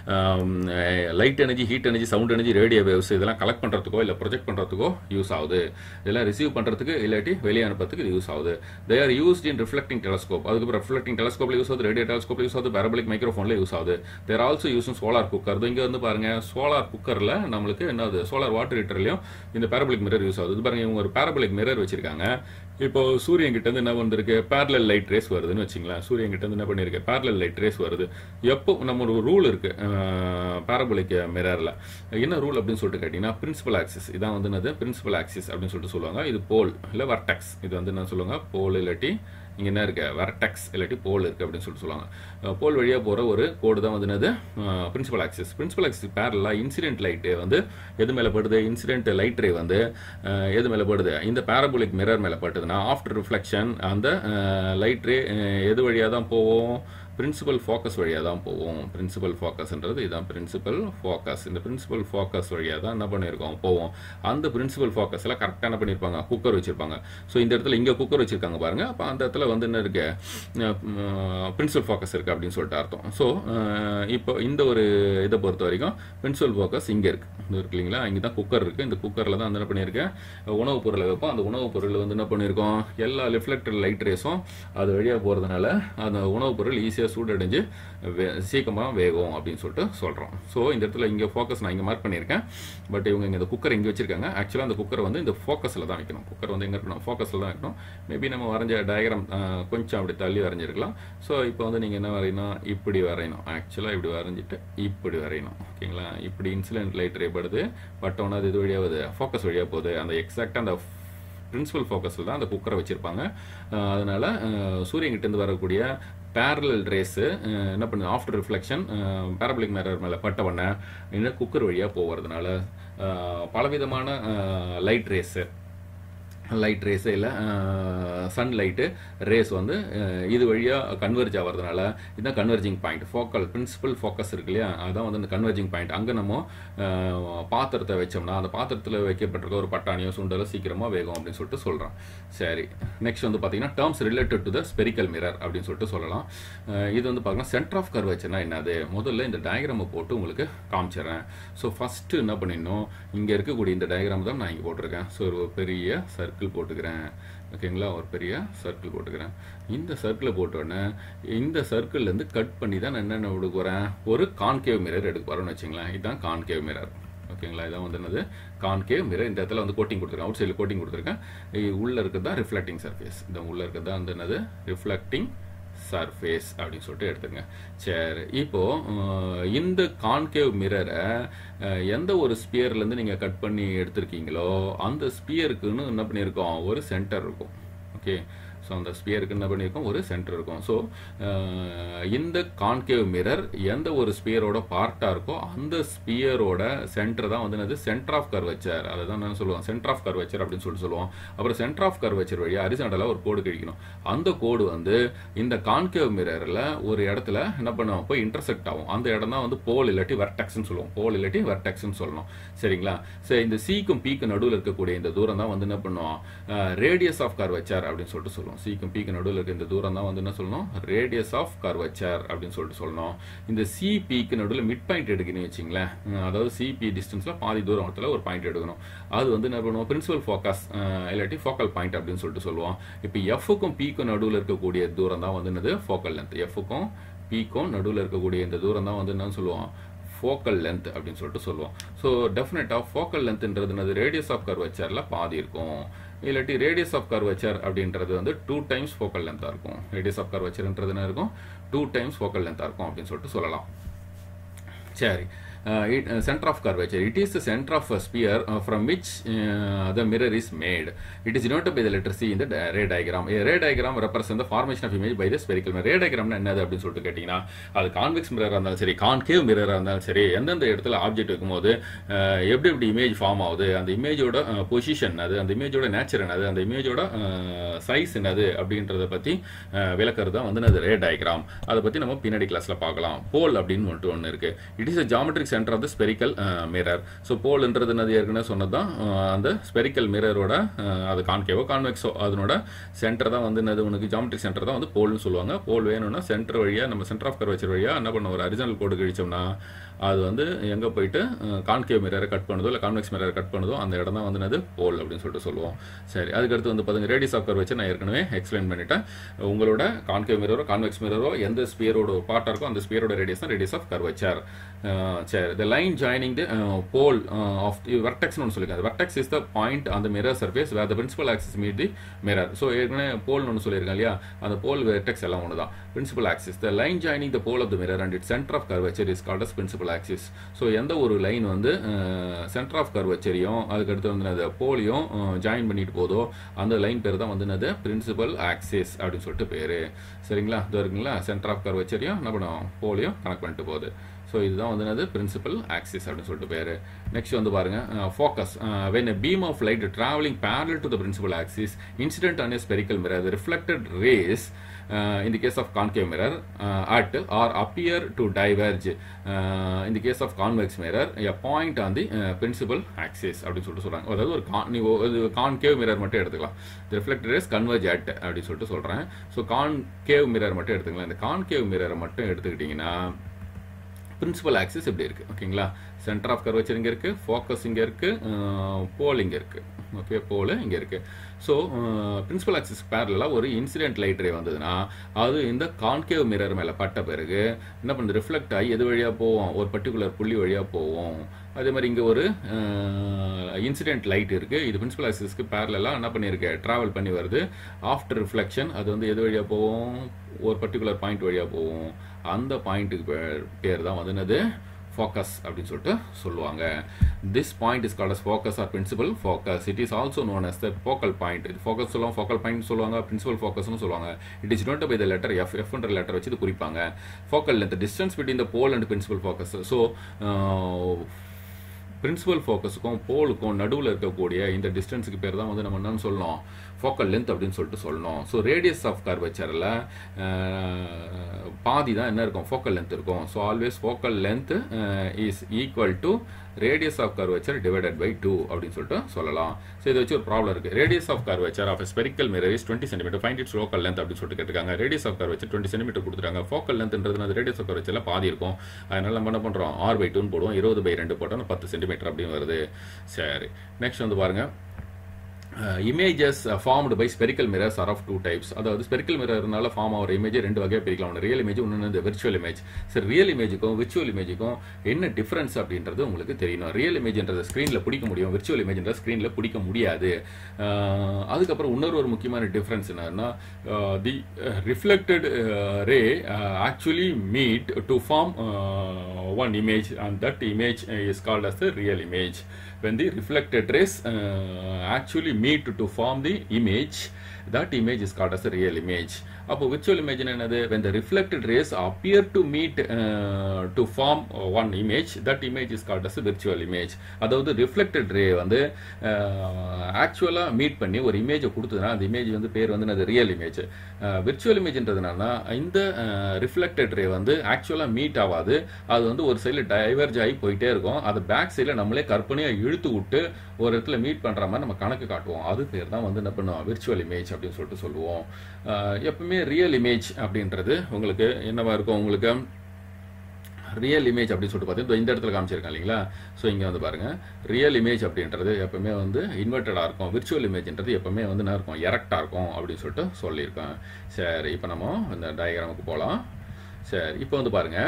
light energy heat energy sound energy radio waves இதெல்லாம் கலெக்ட் பண்ணுறதுக்கோ இல்லை ப்ரொஜெக்ட் பண்ணுறதுக்கோ யூஸ் ஆகுது இதெல்லாம் ரிசீவ் பண்ணுறதுக்கு இல்லாட்டி வெளியே அனுப்புறதுக்கு இது யூஸ் ஆகுது they are used in reflecting telescope அதுக்கப்புறம் ரிஃப்ளெக்டிங் டெலஸ்கோப்ல யூஸ் ஆகுது ரேடியோ டெலஸ்கோப்ல யூஸ் ஆகுது பேரபலிக் மைக்ரோஃபோனில் யூஸ் ஆகுது they're also use solar cooker இங்கே வந்து பாருங்க சோலார் குக்கரில் நம்மளுக்கு என்னது சோலார் வாட்டர் ஹீட்டர்லையும் இந்த பேரபலிக் மிரர் யூஸ் ஆகுது இது பாருங்க இவங்க ஒரு பேரபலிக் மிரர் வச்சிருக்காங்க இப்போ சூரியன் கிட்ட இருந்து என்ன வந்திருக்கு பேரலல் லைட் ரேஸ் வருதுன்னு வச்சுங்களேன் சூரியன் கிட்ட இருந்து என்ன பண்ணிருக்கு பேரலல் லைட் ரேஸ் வருது எப்போ நம்ம ஒரு ரூல் இருக்கு பேரபலிக் மிரர்ல என்ன ரூல் அப்படின்னு சொல்லிட்டு கேட்டீங்கன்னா பிரின்சிபல் ஆக்சிஸ் இதான் வந்து என்னது பிரின்சிபல் ஆக்சிஸ் அப்படின்னு சொல்லிட்டு சொல்லுவாங்க இது போல் இல்ல வர்டெக்ஸ் இது வந்து என்ன சொல்லுவாங்க போல் இல்லாட்டி இங்கே என்ன இருக்கு வெர்டெக்ஸ் இல்லாட்டி போல் இருக்கு அப்படின்னு சொல்லிட்டு சொல்லுவாங்க போல் வழியாக போகிற ஒரு கோடு தான் வந்து என்னது பிரின்சிபல் ஆக்சிஸ் பிரின்சிபல் ஆக்சிஸ் பேரலாக இன்சிடென்ட் லைட்டு வந்து எது மேலே படுது இன்சிடென்ட் லைட் ரே வந்து அஹ், எது மேலே படுது இந்த பேரபோலிக் மிரர் மேலே பட்டுதுன்னா ஆஃப்டர் ரிஃப்ளெக்ஷன் அந்த லைட் ரே எது வழியாக தான் போவோம் பிரின்சிபல் ஃபோக்கஸ் வழியாக தான் போவோம் பிரின்சிபல் ஃபோக்கஸ்ன்றது இதுதான் பிரின்சிபல் ஃபோக்கஸ் இந்த பிரின்சிபல் ஃபோக்கஸ் வழியாக தான் என்ன பண்ணியிருக்கோம் போவோம் அந்த பிரின்சிபல் ஃபோக்கஸில் கரெக்டாக என்ன பண்ணியிருப்பாங்க குக்கர் வச்சுருப்பாங்க ஸோ இந்த இடத்துல இங்கே குக்கர் வச்சுருக்காங்க பாருங்க அப்போ அந்த இடத்துல வந்து என்ன இருக்கு பிரின்சிபல் ஃபோக்கஸ் இருக்குது அப்படின்னு சொல்லிட்டு அர்த்தம் ஸோ இப்போ இந்த ஒரு இதை பொறுத்த வரைக்கும் பிரின்சிபல் ஃபோக்கஸ் இங்கே இருக்குது இது இருக்கு இல்லைங்களா இங்கே தான் குக்கர் இருக்குது இந்த குக்கரில் தான் வந்து என்ன பண்ணியிருக்கேன் உணவுப் பொருளை வைப்போம் அந்த உணவுப் பொருள் வந்து என்ன பண்ணியிருக்கோம் எல்லா ரிஃப்ளெக்டட் லைட் ரேஸும் அது வழியாக போகிறதுனால அந்த உணவுப் பொருள் ஈஸியாக சூடடைஞ்சு வே சீக்கிரமாக வேகும் அப்படின்னு சொல்லிட்டு சொல்கிறோம் ஸோ இந்த இடத்துல இங்கே ஃபோக்கஸ் நான் இங்கே மார்க் பண்ணியிருக்கேன் பட் இவங்க இங்கே இந்த குக்கர் இங்கே வச்சிருக்காங்க ஆக்சுவலாக அந்த குக்கர் வந்து இந்த ஃபோக்கஸில் தான் வைக்கணும் குக்கர் வந்து எங்கே இருக்கணும் ஃபோக்கஸில் தான் வைக்கணும் மேபி நம்ம வரைஞ்ச டயக்ராம் கொஞ்சம் அப்படி தள்ளி வரைஞ்சிருக்கலாம் ஸோ இப்போ வந்து நீங்கள் என்ன வரையணும் இப்படி வரையணும் ஆக்சுவலாக இப்படி வரைஞ்சிட்டு இப்படி வரையணும் ஓகேங்களா இப்படி இன்சுலின் லைட் ரேப்படுது பட் ஒன்று அது இது வழியாக வருது ஃபோக்கஸ் வழியாக போகுது அந்த எக்ஸாக்டாக அந்த பிரின்சிபல் ஃபோக்கஸில் தான் அந்த குக்கரை வச்சுருப்பாங்க அதனால் சூரியன்கிட்டேருந்து வரக்கூடிய பேரலல் ரேஸு என்ன பண்ணுது ஆஃப்டர் ரிஃப்ளெக்ஷன் பேரபலிக் மேரர் மேலே பட்ட உடனே இன்னும் குக்கர் வழியாக போகிறதுனால பலவிதமான லைட் ரேஸு லைட் ரேஸே இல்லை சன் லைட்டு ரேஸ் வந்து அஹ், இது வழியாக கன்வெர்ஜ் ஆகிறதுனால இதுதான் converging point focal principal focus இருக்கு இல்லையா அதுதான் வந்து இந்த கன்வெர்ஜிங் பாயிண்ட் அங்கே நம்ம அஹ், பாத்திரத்தை வச்சோம்னா அந்த பாத்திரத்தில் வைக்கப்பட்டிருக்க ஒரு பட்டாணியோ சுண்டலோ சீக்கிரமாக வேகும் அப்படின்னு சொல்லிட்டு சொல்கிறோம் சரி நெக்ஸ்ட் வந்து பார்த்தீங்கன்னா terms related to the spherical mirror அப்படின்னு சொல்லிட்டு சொல்லலாம் அஹ், இது வந்து பார்த்தீங்கன்னா சென்டர் ஆஃப் கர்வேச்சர்னா என்னது முதல்ல இந்த டயக்ராமை போட்டு உங்களுக்கு காமிச்சிடுறேன் ஸோ ஃபஸ்ட்டு என்ன பண்ணிடணும் இங்கே இருக்கக்கூடிய இந்த டயக்ராம் தான் நான் இங்கே போட்டிருக்கேன் ஸோ ஒரு பெரிய சர்க்கிள் போட்டுக்கிறேன் ஓகேங்களா ஒரு பெரிய சர்க்கிள் போட்டுக்கிறேன் இந்த சர்க்கிளை போட்டோடனே இந்த சர்க்கிள்லேருந்து கட் பண்ணி தான் நான் என்னென்ன எடுக்க போகிறேன் ஒரு கான்கேவ் மிரர் எடுக்க போகிறேன்னு வச்சுங்களேன் இதுதான் கான்கேவ் மிரர் ஓகேங்களா இதான் வந்து என்னது கான்கேவ் மிரர் இந்த இடத்துல வந்து கோட்டிங் கொடுத்துருக்கேன் அவுட் சைடில் கோட்டிங் கொடுத்துருக்கேன் இது உள்ளே இருக்கிறது தான் ரிஃப்ளெக்டிங் சர்ஃபேஸ் இந்த உள்ளே இருக்கிறது தான் வந்து என்னது ரிஃப்ளெக்டிங் சர்ஃபேஸ் அப்படின்னு சொல்லிட்டு எடுத்துங்க சரி இப்போ அஹ், இந்த கான்கேவ் மிரரை எந்த ஒரு ஸ்பியர்லேருந்து நீங்கள் கட் பண்ணி எடுத்திருக்கீங்களோ அந்த ஸ்பியருக்குன்னு என்ன பண்ணியிருக்கோம் ஒரு சென்டர் இருக்கும் ஓகே ஸோ அந்த ஸ்பியருக்கு என்ன பண்ணியிருக்கோம் ஒரு சென்டர் இருக்கும் ஸோ இந்த கான்கேவ் மிரர் எந்த ஒரு ஸ்பியரோட பார்ட்டாக இருக்கோ அந்த ஸ்பியரோட சென்டர் தான் வந்து என்னது சென்டர் ஆஃப் கர்வச்சர் அதை தான் என்ன சொல்லுவோம் சென்டர் ஆஃப் கர்வச்சர் அப்படின்னு சொல்லிட்டு சொல்லுவோம் அப்புறம் சென்டர் ஆஃப் கர்வச்சர் வழியாக ஹரிசாண்டலாக ஒரு கோடு கிழிக்கணும் அந்த கோடு வந்து இந்த கான்கேவ் மிரரில் ஒரு இடத்துல என்ன பண்ணுவோம் போய் இன்டர்செக்ட் ஆகும் அந்த இடம் தான் வந்து போல் இல்லாட்டி வெர்டெக்ஸ்னு சொல்லுவோம் போல் இல்லாட்டி வெர்டெக்ஸ்னு சொல்லணும் சரிங்களா சரி இந்த சீக்கும் பீக்கு நடுவில் இருக்கக்கூடிய இந்த தூரம் தான் வந்து என்ன பண்ணுவோம் ரேடியஸ் ஆஃப் கர்வச்சர் அப்படின்னு சொல்லிட்டு சொல்லுவோம் சீக்கும் பீக்கு நடுவில் இருக்க இந்த தூரம் தான் வந்து என்ன சொல்லணும் ரேடியஸ் ஆஃப் கர்வச்சர் அப்படின்னு சொல்லிட்டு சொல்லணும் இந்த சி பீக்கு நடுவில் மிட் பாயிண்ட் எடுக்கணும்னு வச்சிங்களேன் உம், அதாவது சிபி டிஸ்டன்ஸில் பாதி தூரம் இடத்துல ஒரு பாயிண்ட் எடுக்கணும் அது வந்து என்ன பண்ணுவோம் பிரின்சிபல் ஃபோக்கஸ் இல்லாட்டி ஃபோக்கல் பாயிண்ட் அப்படின்னு சொல்லிட்டு சொல்லுவோம் இப்போ எஃப்க்கும் பீக்கும் நடுவில் இருக்கக்கூடிய தூரம் தான் வந்து என்னது ஃபோக்கல் லென்த் எஃப்க்கும் பீக்கும் நடுவில் இருக்கக்கூடிய இந்த தூரம் தான் வந்து என்னன்னு சொல்லுவோம் ஃபோக்கல் லென்த் அப்படின்னு சொல்லிட்டு சொல்லுவோம் ஸோ டெஃபினட்டாக ஃபோக்கல் லென்த்ன்றது என்னது ரேடியஸ் ஆஃப் கர்வச்சரில் பாதி இருக்கும் இல்லாட்டி ரேடியஸ் ஆஃப் கர்வச்சர் அப்படின்றது வந்து டூ டைம்ஸ் ஃபோக்கல் லென்த்தாக இருக்கும் ரேடியஸ் ஆஃப் கர்வச்சர்ன்றது என்ன இருக்கும் டூ டைம்ஸ் ஃபோக்கல் லென்த்தாக இருக்கும் அப்படின்னு சொல்லிட்டு சொல்லலாம் சரி center of curvature it is the center of a sphere uh, from which uh, the mirror is made it is denoted by the letter c in the di- ray diagram a ray diagram represents the formation of image by the spherical mirror ray diagram என்னது அப்படின்னு சொல்லிட்டு கேட்டிங்கன்னா அது convex மிரராக இருந்தாலும் சரி concave மிரராக இருந்தாலும் சரி எந்தெந்த இடத்துல ஆப்ஜெக்ட் வைக்கும்போது அஹ், எப்படி எப்படி இமேஜ் ஃபார்ம் ஆகுது அந்த இமேஜோட பொசிஷன் அது அந்த இமேஜோட நேச்சர் என்னது அந்த இமேஜோட சைஸ் என்னது அப்படின்றத பற்றி விளக்குறது தான் வந்து அது ரே டயக்ராம் அதை பற்றி நம்ம பின்னாடி கிளாஸில் பார்க்கலாம் போல் அப்படின்னு வந்துட்டு ஒன்று இருக்கு it is a geometric center of the spherical mirror so போல்ன்றது என்னது ஏற்கனவே சொன்னது தான் அந்த ஸ்பெரிக்கல் மிரரோட அது கான்கேவோ கான்வெக்ஸோ அதனோட சென்டர் தான் வந்து என்னது உனக்கு ஜாமெட்ரிக் சென்டர் தான் வந்து போல்னு சொல்லுவாங்க போல் வேணும்னா சென்டர் வழியாக நம்ம சென்டர் ஆஃப் கர்வேச்சர் வழியாக என்ன பண்ண ஒரு அரிஜினல் கோடு கிழிச்சோம்னா அது வந்து எங்கே போயிட்டு கான்கேவ் மிரரை கட் பண்ணுதோ இல்லை கான்வெக்ஸ் மிரரை கட் பண்ணுதோ அந்த இடம் தான் வந்து என்னது போல் அப்படின்னு சொல்லிட்டு சொல்லுவோம் சரி அதுக்கடுத்து வந்து பாருங்க ரேடியஸ் ஆஃப் கர்வேச்சர் நான் ஏற்கனவே எக்ஸ்பிளைன் பண்ணிட்டேன் உங்களோட கான்கேவ் மிரரோ கான்வெக்ஸ் மிரரோ எந்த ஸ்பியரோட பார்ட்டாக இருக்கோ அந்த ஸ்பியரோட ரேடியஸ் தான் ரேடியஸ் ஆஃப் கர்வேச்சர் சரி the line joining the pole of the வெர்டெக்ஸ்னு ஒன்று சொல்லியிருக்காங்க வெர்டெக்ஸ் இஸ் த பாயிண்ட் அந்த mirror surface where the principal axis meet the mirror so ஏற்கனவே போல்னு ஒன்று சொல்லியிருக்கேன் இல்லையா அந்த போல் வெர்டெக்ஸ் எல்லாம் ஒன்று தான் principal axis the line joining the pole of the mirror and it centre of curvature is called as principal principal axis so எந்த ஒரு லைன் வந்து சென்டர் ஆஃப் கர்வச்சரியும் அதுக்கடுத்து வந்து அது போலியும் ஜாயின் பண்ணிட்டு போதோ அந்த லைன் பேர் தான் வந்து என்னது பிரின்சிபல் ஆக்சிஸ் அப்படின்னு சொல்லிட்டு பேர் சரிங்களா இது இருக்குங்களா சென்டர் ஆஃப் கர்வச்சரியும் என்ன பண்ணுவோம் போலியும் கனெக்ட் பண்ணிட்டு போகுது ஸோ இதுதான் வந்து என்னது பிரின்சிபல் ஆக்சிஸ் அப்படின்னு சொல்லிட்டு பேர் நெக்ஸ்ட் வந்து பாருங்க focus when a beam of light traveling parallel to the principal axis incident on a spherical mirror the reflected rays uh, in the case of concave mirror uh, at or appear to diverge uh, in the case of convex mirror a point on the uh, principal axis அப்படின்னு சொல்லிட்டு சொல்றாங்க அதாவது ஒரு con நீ ஒரு concave mirror மட்டும் எடுத்துக்கலாம் the reflected rays converge at அப்படின்னு சொல்லிட்டு சொல்றேன் ஸோ கான்கேவ் மிரர் மட்டும் எடுத்துக்கலாம் இந்த கான்கேவ் மிரரை மட்டும் எடுத்துக்கிட்டிங்கன்னா பிரின்சிபல் ஆக்சிஸ் இப்படி இருக்கு ஓகேங்களா சென்டர் ஆஃப் கர்வச்சர் இங்கே இருக்கு ஃபோக்கஸ் இங்கே இருக்கு போல் இங்கே இருக்கு ஓகே போல் இங்கே இருக்கு ஸோ பிரின்சிபல் ஆக்சிஸ் பேரலாக ஒரு இன்சிடென்ட் லைட் ரே வந்ததுன்னா அது இந்த கான்கேவ் மிரர் மேலே பட்ட பிறகு என்ன பண்ணுது ரிஃப்ளெக்ட் ஆகி எது வழியாக போவோம் ஒரு பர்டிகுலர் புள்ளி வழியாக போவோம் அதே மாதிரி இங்கே ஒரு இன்சிடென்ட் லைட் இருக்கு இது பிரின்சிபல் ஆக்சிஸ்க்கு பேரலாக என்ன பண்ணியிருக்கு ட்ராவல் பண்ணி வருது ஆஃப்டர் ரிஃப்ளெக்ஷன் அது வந்து எது வழியாக போவோம் ஒரு பர்டிகுலர் பாயிண்ட் வழியாக போவோம் அந்த பாயிண்ட்டுக்கு பேர் பேர் தான் வந்து என்னது ஃபோக்கஸ் அப்படின்னு சொல்லிட்டு சொல்லுவாங்க this point is called as focus or principal focus it is also known as the focal point இது ஃபோக்கஸ் சொல்லுவாங்க ஃபோக்கல் பாயிண்ட் சொல்லுவாங்க பிரின்சிபல் ஃபோக்கஸ்னு சொல்லுவாங்க it is note by the letter F எஃப்ன்ற லெட்டர் வச்சு இது குறிப்பாங்க focal length distance between the pole and principal focus so principal ஃபோக்கஸுக்கும் போலுக்கும் நடுவில் இருக்கக்கூடிய இந்த டிஸ்டன்ஸுக்கு பேர் தான் வந்து நம்ம என்னன்னு சொல்லணும் ஃபோக்கல் லென்த் அப்படின்னு சொல்லிட்டு சொல்லணும் ஸோ ரேடியஸ் ஆஃப் கர்வச்சரில் பாதி தான் என்ன இருக்கும் ஃபோக்கல் லென்த் இருக்கும் so always focal length is equal to radius of curvature divided by two அப்படின்னு சொல்லிட்டு சொல்லலாம் ஸோ இதை வச்சு ஒரு ப்ராப்ளம் இருக்கு radius of curvature of spherical mirror is twenty centimetre find its local length அப்படின்னு சொல்லிட்டு கேட்டிருக்காங்க radius of curvature twenty centimetre கொடுத்துருக்காங்க ஃபோக்கல் லென்த்ன்றது அது ரேடியஸ் ஆஃப் கர்வச்சர்ல பாதி இருக்கும் அதனால நம்ம என்ன பண்ணுறோம் ஆர் பை டூன்னு போடுவோம் இருபது பை ரெண்டு போட்டோம் பத்து சென்டிமீட்டர் அப்படின்னு வருது சரி நெக்ஸ்ட் வந்து பாருங்க images formed by spherical mirrors are of two types அதாவது ஸ்பெரிக்கல் மிரர்னால ஃபார்ம் ஆகிற இமேஜ் ரெண்டு வகையாக பிரிக்கலாம் ஒன்று ரியல் இமேஜ் ஒன்று இந்த விர்ச்சுவல் இமேஜ் சரி ரியல் இமேஜுக்கும் விர்ச்சுவல் இமேஜுக்கும் என்ன டிஃபரன்ஸ் அப்படின்றது உங்களுக்கு தெரியணும் ரியல் இமேஜ்ன்றத ஸ்க்ரீனில் பிடிக்க முடியும் விர்ச்சுவல் இமேஜ்ன்ற ஸ்க்ரீனில் பிடிக்க முடியாது அதுக்கப்புறம் இன்னொரு ஒரு முக்கியமான டிஃபரன்ஸ் என்னன்னா the reflected ray actually meet to form one image and that image is called as the real image when the reflected rays uh, actually meet to form the image that image is called as a real image அப்போ virtual image என்னது when the reflected rays appear to meet uh, to form uh, one image that image is called as a virtual image அதாவது reflected ray வந்து ஆக்சுவலாக meet பண்ணி ஒரு இமேஜை கொடுத்ததுன்னா அந்த image வந்து பேர் வந்து அது ரியல் இமேஜ் விர்ச்சுவல் இமேஜ்ன்றதுனால இந்த ரிஃப்ளெக்டட் ரே வந்து ஆக்சுவலாக மீட் ஆகாது அது வந்து ஒரு சைடில் டைவர்ஜ் ஆகி போயிட்டே இருக்கும் அது பேக் சைடில் நம்மளே கற்பனையாக இழுத்து விட்டு ஒரு இடத்துல மீட் பண்ணுற மாதிரி நம்ம கணக்கு காட்டுவோம் அது பேர் தான் வந்து என்ன பண்ணுவோம் விர்ச்சுவல் இமேஜ் அப்படின்னு சொல்லிட்டு சொல்லுவோம் எப்பவுமே ரியல் இமேஜ் அப்படின்றது உங்களுக்கு என்னவா இருக்கும் உங்களுக்கு ரியல் இமேஜ் அப்படின்னு சொல்லிட்டு பார்த்தீங்கன்னா இந்த இடத்துல காமிச்சிருக்கேன் இல்லைங்களா ஸோ இங்கே வந்து பாருங்க ரியல் இமேஜ் அப்படின்றது எப்பவுமே வந்து இன்வெர்டடாக இருக்கும் விர்ச்சுவல் இமேஜ்ன்றது எப்பவுமே வந்து என்ன இருக்கும் எரக்டாக இருக்கும் அப்படின்னு சொல்லிட்டு சொல்லியிருக்கேன் சரி இப்போ நம்ம இந்த டயக்ராமுக்கு போகலாம் சரி இப்போ வந்து பாருங்க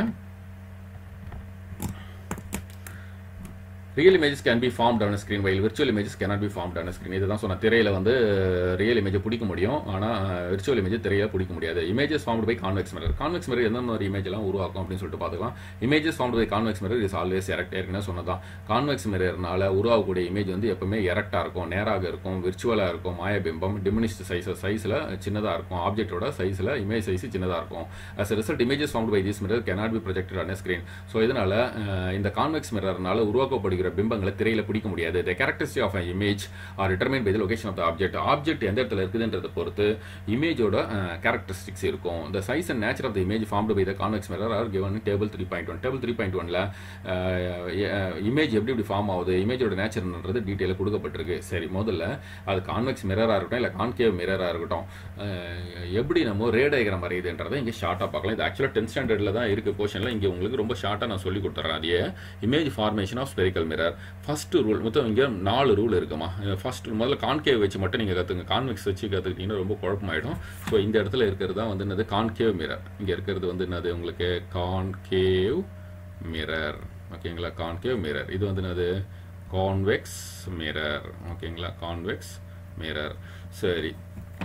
real images can be formed on screen while virtual images cannot be formed on screen இதுதான் சொன்ன திரையில வந்து ரியல் இமேஜ் பிடிக்க முடியும் ஆனால் விர்ச்சுவல் இமேஜ் திரையில பிடிக்க முடியாது images formed by convex mirror convex mirror எந்த மாதிரி இமேஜ் எல்லாம் உருவாக்கும் அப்படின்னு சொல்லிட்டு பார்த்துக்கலாம் images formed by convex mirror is always erect ஏற்கனவே சொன்னதான் கான்வெக்ஸ் மிரர்னால உருவாகக்கூடிய இமேஜ் வந்து எப்பவுமே எரக்டாக இருக்கும் நேராக இருக்கும் விர்ச்சுவலாக இருக்கும் மாயபிம்பம் டிமினிஸ்ட் சைஸ் சைஸில் சின்னதாக இருக்கும் ஆப்ஜெக்டோட சைஸில் இமேஜ் சைஸ் சின்னதாக இருக்கும் as result images formed by this mirror cannot be projected on screen so இதனால இந்த கான்வெக்ஸ் மிரர்னால உருவாக்கப்படுகிற பிம்பங்களை திரையில பிடிக்க முடியாது the characteristic of image are determine by the location of the object object எந்த இடத்துல இருக்குதுன்றதை பொறுத்து இமேஜோட கேரக்டரிஸ்டிக்ஸ் இருக்கும் the size and nature of the image formed by the convex mirror are given table three point one table three point ஒன்ல image எப்படி எப்படி form ஆகுது இமேஜோட நேச்சர்ன்றது டீட்டெயிலாக கொடுக்கப்பட்டிருக்கு சரி முதல்ல அது கான்வெக்ஸ் மிரராக இருக்கட்டும் இல்லை கான்கேவ் மிரராக இருக்கட்டும் எப்படி நம்ம ரே டயக்ராம் வரையுதுன்றதை இங்கே ஷார்ட்டாக பார்க்கலாம் இது ஆக்சுவலாக டென்த் ஸ்டாண்டர்டில் தான் இருக்குது போர்ஷனில் இங்கே உங்களுக்கு ரொம்ப ஷார்ட்டாக நான் சொல்லி கொடுத்துறேன் அதையே image formation of spherical mirror first rule மொத்தம் இங்கே நாலு ரூல் இருக்குமா ஃபர்ஸ்ட் முதல்ல கான்கேவ் வச்சு மட்டும் நீங்கள் கற்றுங்க கான்வெக்ஸ் வச்சு கற்றுக்கிட்டீங்கன்னா ரொம்ப குழப்பமாயிடும் ஸோ இந்த இடத்துல இருக்கிறது தான் வந்து என்னது கான்கேவ் மிரர் இங்கே இருக்கிறது வந்து என்னது உங்களுக்கு கான்கேவ் மிரர் ஓகேங்களா கான்கேவ் மிரர் இது வந்து என்னது கான்வெக்ஸ் மிரர் ஓகேங்களா கான்வெக்ஸ் மிரர் சரி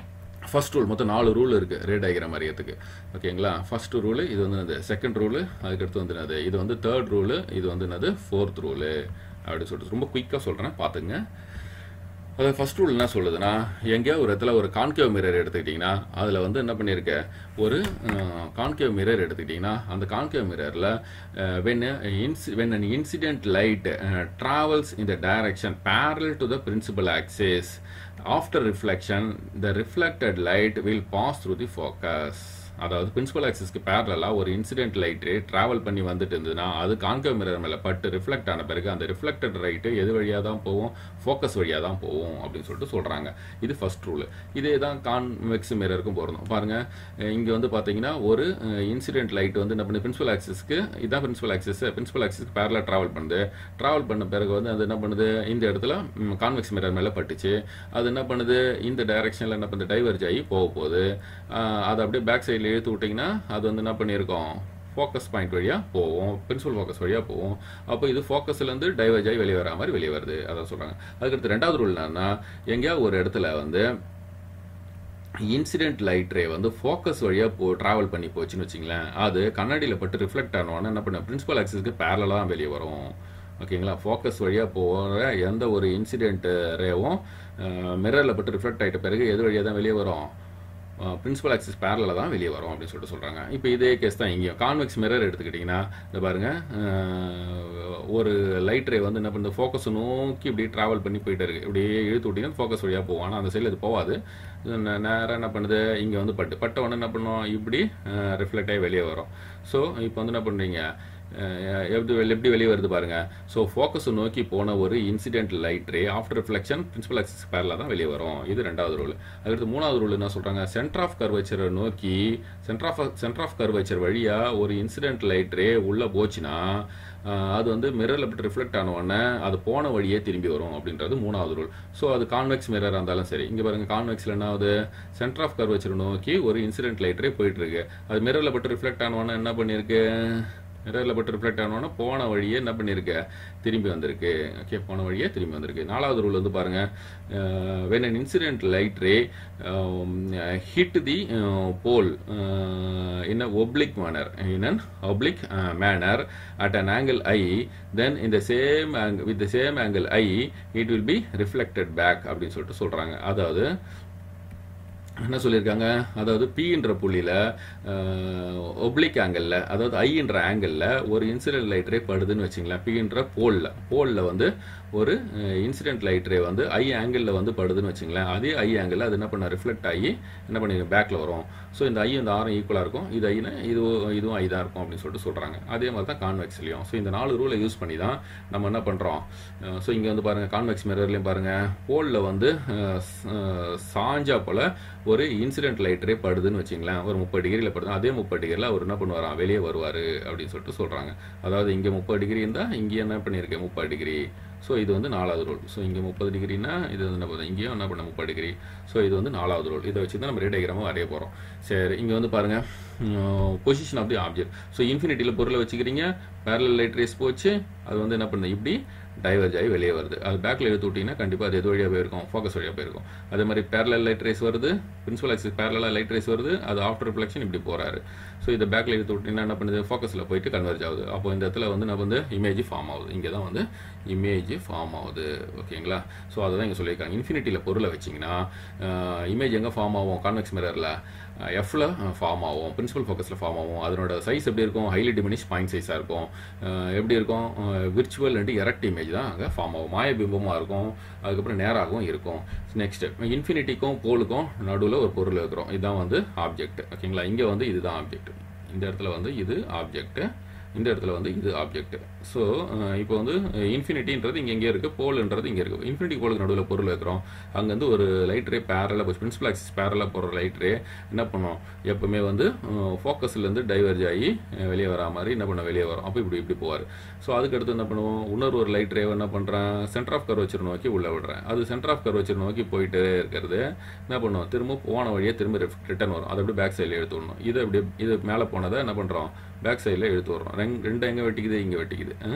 ஃபர்ஸ்ட் ரூல் மொத்தம் நாலு ரூல் இருக்குது ரே டயக்ராம் அறியத்துக்கு ஓகேங்களா ஃபர்ஸ்ட் ரூலு இது வந்து என்னது செகண்ட் ரூலு அதுக்கடுத்து வந்து என்னது இது வந்து தேர்ட் ரூலு இது வந்து என்னது ஃபோர்த் ரூலு அப்படின்னு சொல்லிட்டு ரொம்ப குயிக்காக சொல்கிறேன் பார்த்துங்க அதாவது ஃபர்ஸ்ட் ரூல் என்ன சொல்லுதுன்னா எங்கேயோ ஒரு இடத்துல ஒரு கான்கேவ் மிரர் எடுத்துக்கிட்டிங்கன்னா அதில் வந்து என்ன பண்ணியிருக்க ஒரு கான்கேவ் மிரர் எடுத்துக்கிட்டிங்கன்னா அந்த கான்கேவ் மிரரில் வென் இன்சி when an incident light travels in the direction parallel to the principal axis after reflection the reflected light will pass through the focus அதாவது பிரின்சிபல் ஆக்சிஸ்க்கு பேரலாக ஒரு இன்சிடென்ட் லைட்டு ட்ராவல் பண்ணி வந்துட்டு இருந்ததுன்னா அது கான்கவ் மிரர் மேலே பட்டு ரிஃப்ளெக்ட் ஆன பிறகு அந்த ரிஃப்ளெக்டட் லைட்டு எது வழியாக தான் போகும் ஃபோக்கஸ் வழியாக தான் போகும் அப்படின்னு சொல்லிட்டு சொல்கிறாங்க இது ஃபர்ஸ்ட் ரூல் இதே தான் கான்வெக்ஸ் மிரருக்கும் போகிறோம் பாருங்கள் இங்கே வந்து பார்த்தீங்கன்னா ஒரு இன்சிடென்ட் லைட் வந்து என்ன பண்ணுது பிரின்சிபல் ஆக்சிஸ்க்கு இதான் பிரின்சிபல் ஆக்சிஸ் பிரின்சிபல் ஆக்சிஸ்க்கு பேரலாக ட்ராவல் பண்ணுது ட்ராவல் பண்ண பிறகு வந்து அது என்ன பண்ணுது இந்த இடத்துல கான்வெக்ஸ் மிரர் மேலே பட்டுச்சு அது என்ன பண்ணுது இந்த டைரக்ஷனில் என்ன பண்ணுது டைவர்ஜ் ஆகி போக போகுது அது அப்படியே பேக் சைடில் இழுத்து விட்டிங்கன்னா அது வந்து என்ன பண்ணியிருக்கோம் ஃபோக்கஸ் பாயிண்ட் வழியாக போவோம் பிரின்சிபல் ஃபோக்கஸ் வழியாக போவோம் அப்போ இது ஃபோக்கஸ்லேருந்து டைவர்ஜ் ஆகி வெளியே வரா மாதிரி வெளியே வருது அதான் சொல்கிறாங்க அதுக்கடுத்து ரெண்டாவது ரூல் என்னன்னா எங்கேயாவது ஒரு இடத்துல வந்து இன்சிடென்ட் லைட் ரே வந்து ஃபோக்கஸ் வழியாக போ ட்ராவல் பண்ணி போச்சுன்னு வச்சிங்களேன் அது கண்ணாடியில் பட்டு ரிஃப்ளெக்ட் ஆனோன்னா என்ன பண்ண பிரின்சிபல் ஆக்சிஸ்க்கு பேரலாக தான் வெளியே வரும் ஓகேங்களா ஃபோக்கஸ் வழியாக போகிற எந்த ஒரு இன்சிடென்ட் ரேவும் மிரரில் பட்டு ரிஃப்ளெக்ட் ஆகிட்ட பிறகு எது வழியாக தான் வெளியே வரும் பிரின்சிபல் ஆக்சிஸ் பேரலில் தான் வெளியே வரும் அப்படின்னு சொல்லிட்டு சொல்கிறாங்க இப்போ இதே கேஸ் தான் இங்கேயும் கான்வெக்ஸ் மிரர் எடுத்துக்கிட்டிங்கன்னா இந்த பாருங்கள் ஒரு லைட் ரே வந்து என்ன பண்ணுது ஃபோக்கஸ் நோக்கி இப்படி ட்ராவல் பண்ணி போயிட்டு இருக்கு இப்படியே இழுத்து விட்டிங்கன்னா ஃபோக்கஸ் வழியாக போகும் ஆனால் அந்த சைடில் இது போகாது நேராக என்ன பண்ணுது இங்கே வந்து பட்டு பட்ட உடனே என்ன பண்ணும் இப்படி ரிஃப்ளெக்ட் ஆகி வெளியே வரும் ஸோ இப்போ வந்து என்ன பண்ணுறீங்க எப்படி எப்படி வெளியே வருது பாருங்க ஸோ ஃபோக்கஸ் நோக்கி போன ஒரு incident light ray after reflection principal axis பேரில் தான் வெளியே வரும் இது ரெண்டாவது ரூல் அதுக்கடுத்து மூணாவது ரூல் என்ன சொல்கிறாங்க சென்டர் ஆஃப் கர்வேச்சரை நோக்கி centre of centre of curvature வழியாக ஒரு இன்சிடென்ட் லைட் ரே உள்ளே போச்சுன்னா அது வந்து மிரரில் பட்டு ரிஃப்ளெக்ட் ஆன உடனே அது போன வழியே திரும்பி வரும் அப்படின்றது மூணாவது ரூல் ஸோ அது கான்வெக்ஸ் மிரர் இருந்தாலும் சரி இங்கே பாருங்க கான்வெக்ஸில் என்ன ஆகுது சென்டர் ஆஃப் கர்வேச்சர் நோக்கி ஒரு இன்சிடென்ட் லைட் ரே போயிட்டு இருக்கு அது மிரரில் பட்டு ரிஃப்ளெக்ட் ஆன உடனே என்ன பண்ணியிருக்கு மிரரில் பட்டு ரிஃப்ளெக்ட் ஆனோன்னா போன வழியே என்ன பண்ணியிருக்கு திரும்பி வந்திருக்கு ஓகே போன வழியே திரும்பி வந்திருக்கு நாலாவது ரூல் வந்து பாருங்க when an incident light ray hit the pole in a oblique manner in an oblique manner at an angle I then இந்த same angle with the same angle I it will be reflected back அப்படின்னு சொல்லிட்டு சொல்கிறாங்க அதாவது என்ன சொல்லியிருக்காங்க அதாவது பின்ற புள்ளியில் oblique ஆங்கிளில் அதாவது ஐன்ற ஆங்கிளில் ஒரு இன்சிடென்ட் லைட் ரே படுதுன்னு வச்சிங்களேன் பின்ற போலில் போலில் வந்து ஒரு இன்சிடென்ட் லைட் ரே வந்து ஐ ஆங்கிளில் வந்து படுதுன்னு வச்சிங்களேன் அதே ஐ ஆங்கிளில் அது என்ன பண்ண ரிஃப்ளெக்ட் ஆகி என்ன பண்ணி பேக்கில் வரும் ஸோ இந்த ஐ இந்த ஆரம் ஈக்குவலாக இருக்கும் இது ஐனா இது இதுவும் ஐ தான் இருக்கும் அப்படின்னு சொல்லிட்டு சொல்கிறாங்க அதே மாதிரி தான் கான்வெக்ஸ்லையும் ஸோ இந்த நாலு ரூலை யூஸ் பண்ணி தான் நம்ம என்ன பண்ணுறோம் ஸோ இங்கே வந்து பாருங்கள் கான்வெக்ஸ் மிரர்லையும் பாருங்கள் போலில் வந்து சாஞ்சா போல் ஒரு இன்சிடென்ட் லைட் ரே படுதுன்னு வச்சிங்களேன் ஒரு முப்பது டிகிரியில் படுது அதே முப்பது டிகிரியில் அவர் என்ன பண்ணுவாராம் வெளியே வருவார் அப்படின்னு சொல்லிட்டு சொல்கிறாங்க அதாவது இங்கே முப்பது டிகிரி இருந்தால் இங்கே என்ன பண்ணியிருக்கேன் முப்பது டிகிரி ஸோ இது வந்து நாலாவது ரோல் ஸோ இங்கே முப்பது டிகிரினா இது வந்து என்ன பண்ணும் இங்கேயும் என்ன பண்ண முப்பது டிகிரி ஸோ இது வந்து நாலாவது ரோல் இதை வச்சு தான் நம்ம ரேடியோகிராமாக வரைய போகிறோம் சரி இங்கே வந்து பாருங்கள் position of the object so இன்ஃபினிட்டியில் பொருளை வச்சுக்கிறீங்க பேரல் லைட் ரேஸ் போச்சு அது வந்து என்ன பண்ணுது இப்படி டைவர்ஜ் ஆகி வெளியே வருது அது பேக்கில் எடுத்து விட்டிங்கன்னா கண்டிப்பாக அது எது வழியாக போயிருக்கும் ஃபோக்கஸ் வழியாக போயிருக்கும் அதே மாதிரி பேரலல் லைட் ரேஸ் வருது பிரின்சிபல் ஆக்சிஸ் பேரலாக லைட் ரேஸ் வருது அது ஆஃப்டர் ரிஃப்ளெக்ஷன் இப்படி போகிறாரு ஸோ இதை பேக்கில் எடுத்து விட்டிங்கன்னா என்ன பண்ணுது ஃபோக்கஸில் போயிட்டு கன்வெர்ஜ் ஆகுது அப்போ இந்த இடத்துல வந்து நம்ம வந்து இமேஜ் ஃபார்ம் ஆகுது இங்கே தான் வந்து இமேஜ் ஃபார்ம் ஆகுது ஓகேங்களா ஸோ அதை தான் இங்கே சொல்லியிருக்காங்க இன்ஃபினிட்டியில் பொருளை வச்சிங்கன்னா இமேஜ் எங்கே ஃபார்ம் ஆகும் கான்வெக்ஸ் மிரரில் எஃப்ல ஃபார்ம் ஆகும் பிரின்சிபல் ஃபோக்கஸில் ஃபார்ம் ஆகும் அதனோட சைஸ் எப்படி இருக்கும் ஹைலி டிமினிஷ் பாயிண்ட் சைஸாக இருக்கும் எப்படி இருக்கும் விர்ச்சுவல் அண்ட் எரக்ட் இமேஜ் தான் அங்கே ஃபார்ம் ஆகும் மாயபிம்பமாக இருக்கும் அதுக்கப்புறம் நேராகவும் இருக்கும் நெக்ஸ்ட் இன்ஃபினிட்டிக்கும் போலுக்கும் நடுவில் ஒரு பொருள் இருக்கிறோம் இதுதான் வந்து ஆப்ஜெக்ட் ஓகேங்களா இங்கே வந்து இதுதான் ஆப்ஜெக்ட் இந்த இடத்துல வந்து இது ஆப்ஜெக்ட் இந்த இடத்துல வந்து இது ஆப்ஜெக்ட் ஸோ இப்போ வந்து இன்ஃபினிட்டின்றது இங்கே எங்கே இருக்குது போல்ன்றது இங்கே இருக்குது இன்ஃபினிட்டி போலுக்கு நடுவில் பொருள் வைக்கிறோம் அங்கேருந்து ஒரு லைட் ரே பேரலாக போச்சு பிரின்சிபல் ஆக்சிஸ் பேரலாக போகிற லைட் ரே என்ன பண்ணும் எப்பவுமே வந்து ஃபோக்கஸ்லேருந்து டைவர்ஜ் ஆகி வெளியே வரா மாதிரி என்ன பண்ண வெளியே வரும் அப்போ இப்படி இப்படி போவார் ஸோ அதுக்கடுத்து என்ன பண்ணுவோம் இன்னொரு ஒரு லைட் ரே என்ன பண்ணுறேன் சென்டர் ஆஃப் கர்வச்சர் நோக்கி உள்ளே விடுறேன் அது சென்டர் ஆஃப் கர்வச்சர் நோக்கி போயிட்டு இருக்கிறது என்ன பண்ணுவோம் திரும்ப போன வழியே திரும்ப ரிட்டர்ன் வரும் அதை அப்படியே பேக் சைடில் எடுத்து விடணும் இது அப்படி இது மேலே போனதை என்ன பண்ணுறோம் பேக் சைடில் எடுத்து வர்றோம் ரெண்டு ரெண்டு எங்கே வெட்டிக்குது இங்கே வெட்டிக்குது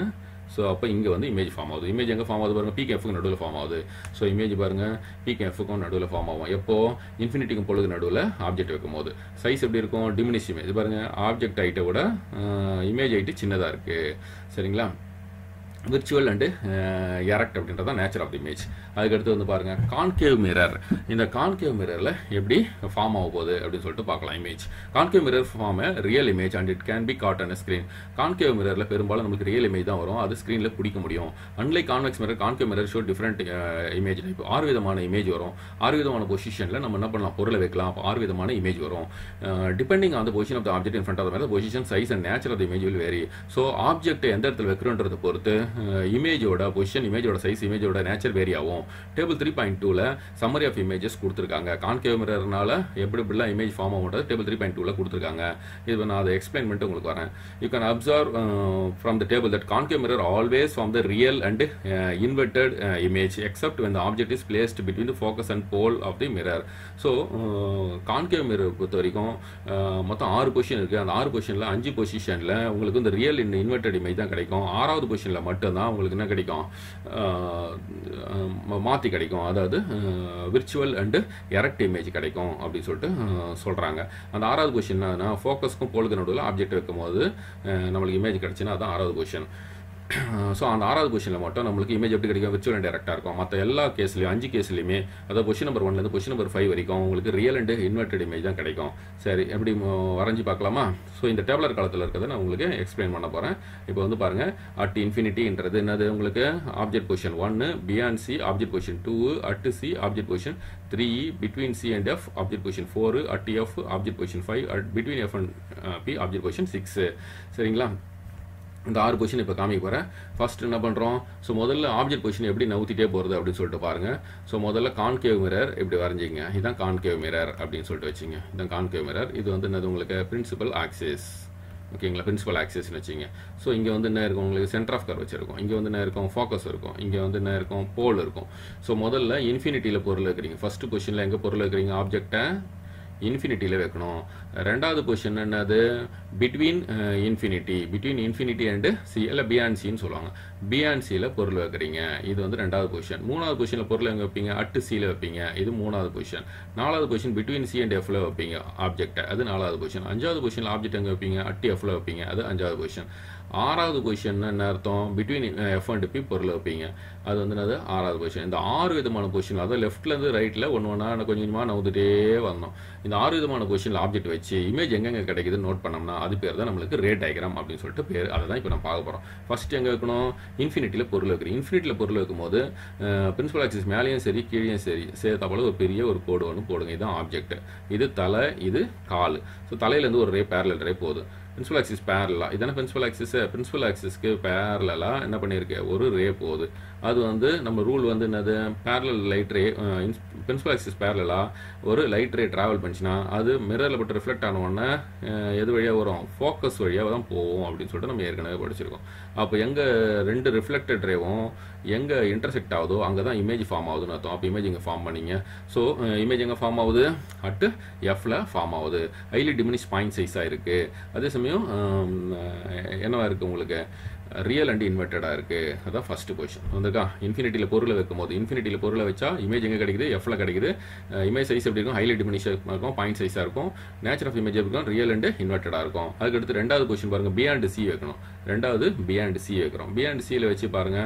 ஸோ அப்போ இங்கே வந்து இமேஜ் ஃபார்ம் ஆகுது இமேஜ் எங்கே ஃபார்ம் ஆகுது பாருங்க பீக் எஃப்க்கு நடுவில் ஃபார்ம் ஆகுது ஸோ இமேஜ் பாருங்க பீக் எஃப்க்கும் நடுவில் ஃபார்ம் ஆகும் எப்போ இன்ஃபினிட்டிக்கும் பொழுது நடுவில் ஆப்ஜெக்ட் வைக்கும் போது சைஸ் எப்படி இருக்கும் டிமினிஷ் இமேஜ் பாருங்க ஆப்ஜெக்ட் ஹைட்டை விட இமேஜ் ஹைட்டு சின்னதாக இருக்குது சரிங்களா விர்ச்சுவல் அண்டு எரக்ட் அப்படின்றது தான் நேச்சர் ஆஃப் தி இமேஜ் அதுக்கடுத்து வந்து பாருங்க கான்கேவ் மிரர் இந்த கான்கேவ் மிரரில் எப்படி ஃபார்ம் ஆக போகுது அப்படின்னு சொல்லிட்டு பார்க்கலாம் image concave mirror form real image and it can be got on screen concave மிரரில் பெரும்பாலும் நமக்கு ரியல் இமேஜ் தான் வரும் அது ஸ்க்ரீனில் பிடிக்க முடியும் unlike convex mirror concave mirror show different image type ஆறு விதமான இமேஜ் வரும் ஆறு விதமான பொசிஷனில் நம்ம என்ன பண்ணலாம் பொருளை வைக்கலாம் அப்போ ஆறு விதமான இமேஜ் வரும் depending on the position of the object in front of the position size and nature of the image will vary so object எந்த இடத்துல வைக்கிறோன்றதை பொறுத்து இமேஜோட பொசிஷன் இமேஜோட சைஸ் இமேஜோட நேச்சர் வேரி ஆகும் டேபிள் த்ரீ பாயிண்ட் டூவில் சம்மரி ஆஃப் இமேஜஸ் கொடுத்துருக்காங்க கான்கேவ் மிரர்னால எப்படி எப்படிலாம் இமேஜ் ஃபார்ம் ஆகுன்றது டேபிள் த்ரீ பாயிண்ட் டூவில் கொடுத்துருக்காங்க இது நான் அதை எக்ஸ்பிளைன் பண்ணிட்டு உங்களுக்கு வரேன் you can observe from the table that concave mirror always from the real and inverted image except when the object is placed between the focus and pole of the mirror so concave mirror பொறுத்த வரைக்கும் uh, மொத்தம் ஆறு position இருக்குது அந்த ஆறு பொசிஷனில் அஞ்சு பொசிஷனில் உங்களுக்கு இந்த ரியல் இன் இன்வெர்டட் இமேஜ் தான் கிடைக்கும் ஆறாவது பொசிஷனில் மட்டும்தான் உங்களுக்கு என்ன கிடைக்கும் மாற்றி கிடைக்கும் அதாவது விர்ச்சுவல் அண்டு எரக்ட் இமேஜ் கிடைக்கும் அப்படின்னு சொல்லிட்டு சொல்கிறாங்க அந்த ஆறாவது பொசிஷன் என்னன்னா ஃபோக்கஸ்க்கும் போலுக்கு நடுவில் ஆப்ஜெக்ட் வைக்கும்போது அஹ், நம்மளுக்கு இமேஜ் கிடச்சுன்னா அதான் ஆறாவது பொசிஷன் ஸோ அந்த ஆறாவது பொசிஷனில் மட்டும் நம்மளுக்கு இமேஜ் எப்படி கிடைக்கும் விர்ச்சுவல் அண்ட் டேரக்டாக இருக்கும் மற்ற எல்லா கேஸ்லையும் அஞ்சு கேஸ்லையுமே அதாவது பொசிஷன் நம்பர் ஒன்லேருந்து பொசிஷன் நம்பர் ஃபைவ் வரைக்கும் உங்களுக்கு ரியல் அண்ட் இன்வெர்டட் இமேஜ் தான் கிடைக்கும் சரி எப்படி ம- வரைஞ்சு பார்க்கலாமா ஸோ இந்த டேப்லர் காலத்தில் இருக்கிறத நான் உங்களுக்கு எக்ஸ்பிளைன் பண்ண போகிறேன் இப்போ வந்து பாருங்கள் அட் இன்ஃபினிட்டின்றது என்னது உங்களுக்கு ஆப்ஜெக்ட் பொசிஷன் ஒன்று beyond C object position two at C object position three between C and F object position four at F object position five at between F and P object position six சரிங்களா இந்த ஆறு position இப்போ காமிக்க போகிறேன் first என்ன பண்ணுறோம் so முதல்ல object position எப்படி நவுத்திட்டே போகிறது அப்படின்னு சொல்லிட்டு பாருங்க ஸோ முதல்ல கான்கேவ் மிரர் இப்படி வரைஞ்சிங்க இதுதான் கான்கேவ் மிரர் அப்படின்னு சொல்லிட்டு வச்சிங்க இதுதான் கான்கேவ் மிரர் இது வந்து என்னது உங்களுக்கு பிரின்சிபல் ஆக்சிஸ் ஓகேங்களா பிரின்சிபல் ஆக்சஸ்னு வச்சிங்க ஸோ இங்கே வந்து என்ன இருக்கும் உங்களுக்கு சென்டர் ஆஃப் கர் வச்சிருக்கோம் இங்கே வந்து என்ன இருக்கும் ஃபோக்கஸ் இருக்கும் இங்கே வந்து என்ன இருக்கும் போல் இருக்கும் ஸோ முதல்ல இன்ஃபினிட்டியில் பொருள் வைக்கிறீங்க ஃபர்ஸ்ட் பொசிஷனில் எங்கே பொருள் வைக்கிறீங்க ஆப்ஜெக்டை இன்ஃபினிட்டியில் வைக்கணும் ரெண்டாவது பொசிஷன் என்னது between infinity between infinity and C இல்லை பியாண்ட் சின்னு சொல்லுவாங்க பியாண்ட் சியில் பொருள் வைக்கிறீங்க இது வந்து ரெண்டாவது பொசிஷன் மூணாவது பொசிஷனில் பொருள் எங்கே வைப்பீங்க அட்டு சியில் வைப்பீங்க இது மூணாவது பொசிஷன் நாலாவது பொசிஷன் பிட்வீன் சி அண்ட் எஃப்ல வைப்பீங்க ஆப்ஜெக்ட் அது நாலாவது பொசிஷன் அஞ்சாவது பொசிஷன் ஆப்ஜெக்ட் எங்கே வைப்பீங்க அட்டு எஃப்ல வைப்பீங்க அது அஞ்சாவது பொசிஷன் ஆறாவது பொசிஷன் என்ன அர்த்தம் பிட்வீன் எஃப் அண்ட் பி பொருள் வைப்பீங்க அது வந்து என்னது ஆறாவது பொசிஷன் இந்த ஆறு விதமான பொசிஷன் அதாவது லெஃப்ட்லேருந்து ரைட்டில் ஒன்று ஒன்றா கொஞ்சம் கொஞ்சமாக நவுந்துட்டே வந்தோம் இந்த ஆறு விதமான பொசிஷனில் ஆப்ஜெக்ட் வச்சு இமேஜ் எங்கெங்க கிடைக்குதுன்னு நோட் பண்ணோம்னா அது பேர் தான் நம்மளுக்கு ரே டயக்ராம் அப்படின்னு சொல்லிட்டு பேர் அதை தான் இப்போ நம்ம பார்க்க போகிறோம் ஃபர்ஸ்ட் எங்கே வைக்கணும் இன்ஃபினிட்டியில் பொருள் வைக்கிறோம் இன்ஃபினிட்டியில் பொருள் வைக்கும்போது பிரின்சிபல் ஆக்சிஸ் மேலேயும் சரி கீழேயும் சரி சேர்த்தா போல ஒரு பெரிய ஒரு கோடு ஒன்று போடுங்க இதுதான் ஆப்ஜெக்ட் இது தலை இது கால் ஸோ தலையிலேருந்து ஒரு ரே பேரலல் ரே போகுது பிரின்சிபல் ஆக்சிஸ் பேரலா இதான பிரின்சிபல் ஆக்சிஸ் பிரின்சிபல் ஆக்சிஸ்க்கு பேரலா என்ன பண்ணியிருக்கு ஒரு ரே போகுது அது வந்து நம்ம ரூல் வந்து என்னது parallel light ray principal axis பேரலா ஒரு லைட் ரே டிராவல் பண்ணிச்சுன்னா அது மிரரில் பட்டு ரிஃப்ளெக்ட் ஆன உடனே அஹ், எது வழியாக வரும் ஃபோக்கஸ் வழியாக தான் போகும் அப்படின்னு சொல்லிட்டு நம்ம ஏற்கனவே படிச்சிருக்கோம் அப்போ எங்கே ரெண்டு ரிஃப்ளெக்டட் ரேவும் எங்கே இன்டர்செக்ட் ஆகுதோ அங்கே தான் இமேஜ் ஃபார்ம் ஆகுதுன்னு அர்த்தம் அப்போ இமேஜ் இங்கே ஃபார்ம் பண்ணீங்க ஸோ இமேஜ் எங்கே ஃபார்ம் ஆகுது அட்டு எஃப்ல ஃபார்ம் ஆகுது ஹைலி டிமினிஷ் பாயிண்ட் சைஸாக இருக்குது அதே சமயம் ஹம், என்னவா இருக்குது உங்களுக்கு ரியல் அண்ட் இன்வெர்டடாக இருக்குது அதான் ஃபர்ஸ்ட் பொசிஷன் வந்திருக்கா இன்ஃபினிட்டியில் பொருளை வைக்கும் போது இன்ஃபினிட்டியில் பொருளை வச்சா இமேஜ் எங்கே கிடைக்குது எஃப்ல கிடைக்குது இமேஜ் சைஸ் எப்படி இருக்கும் ஹைலி டிமினிஷ் இருக்கும் பாயிண்ட் சைஸாக இருக்கும் நேச்சர் ஆஃப் இமேஜ் இருக்கும் ரியல் அண்ட் இன்வெர்டடாக இருக்கும் அதுக்கடுத்து ரெண்டாவது பொசிஷன் பாருங்க பியாண்ட் சி வைக்கணும் ரெண்டாவது பியாண்ட் சி வைக்கிறோம் பியாண்ட் சியில் வச்சு பாருங்க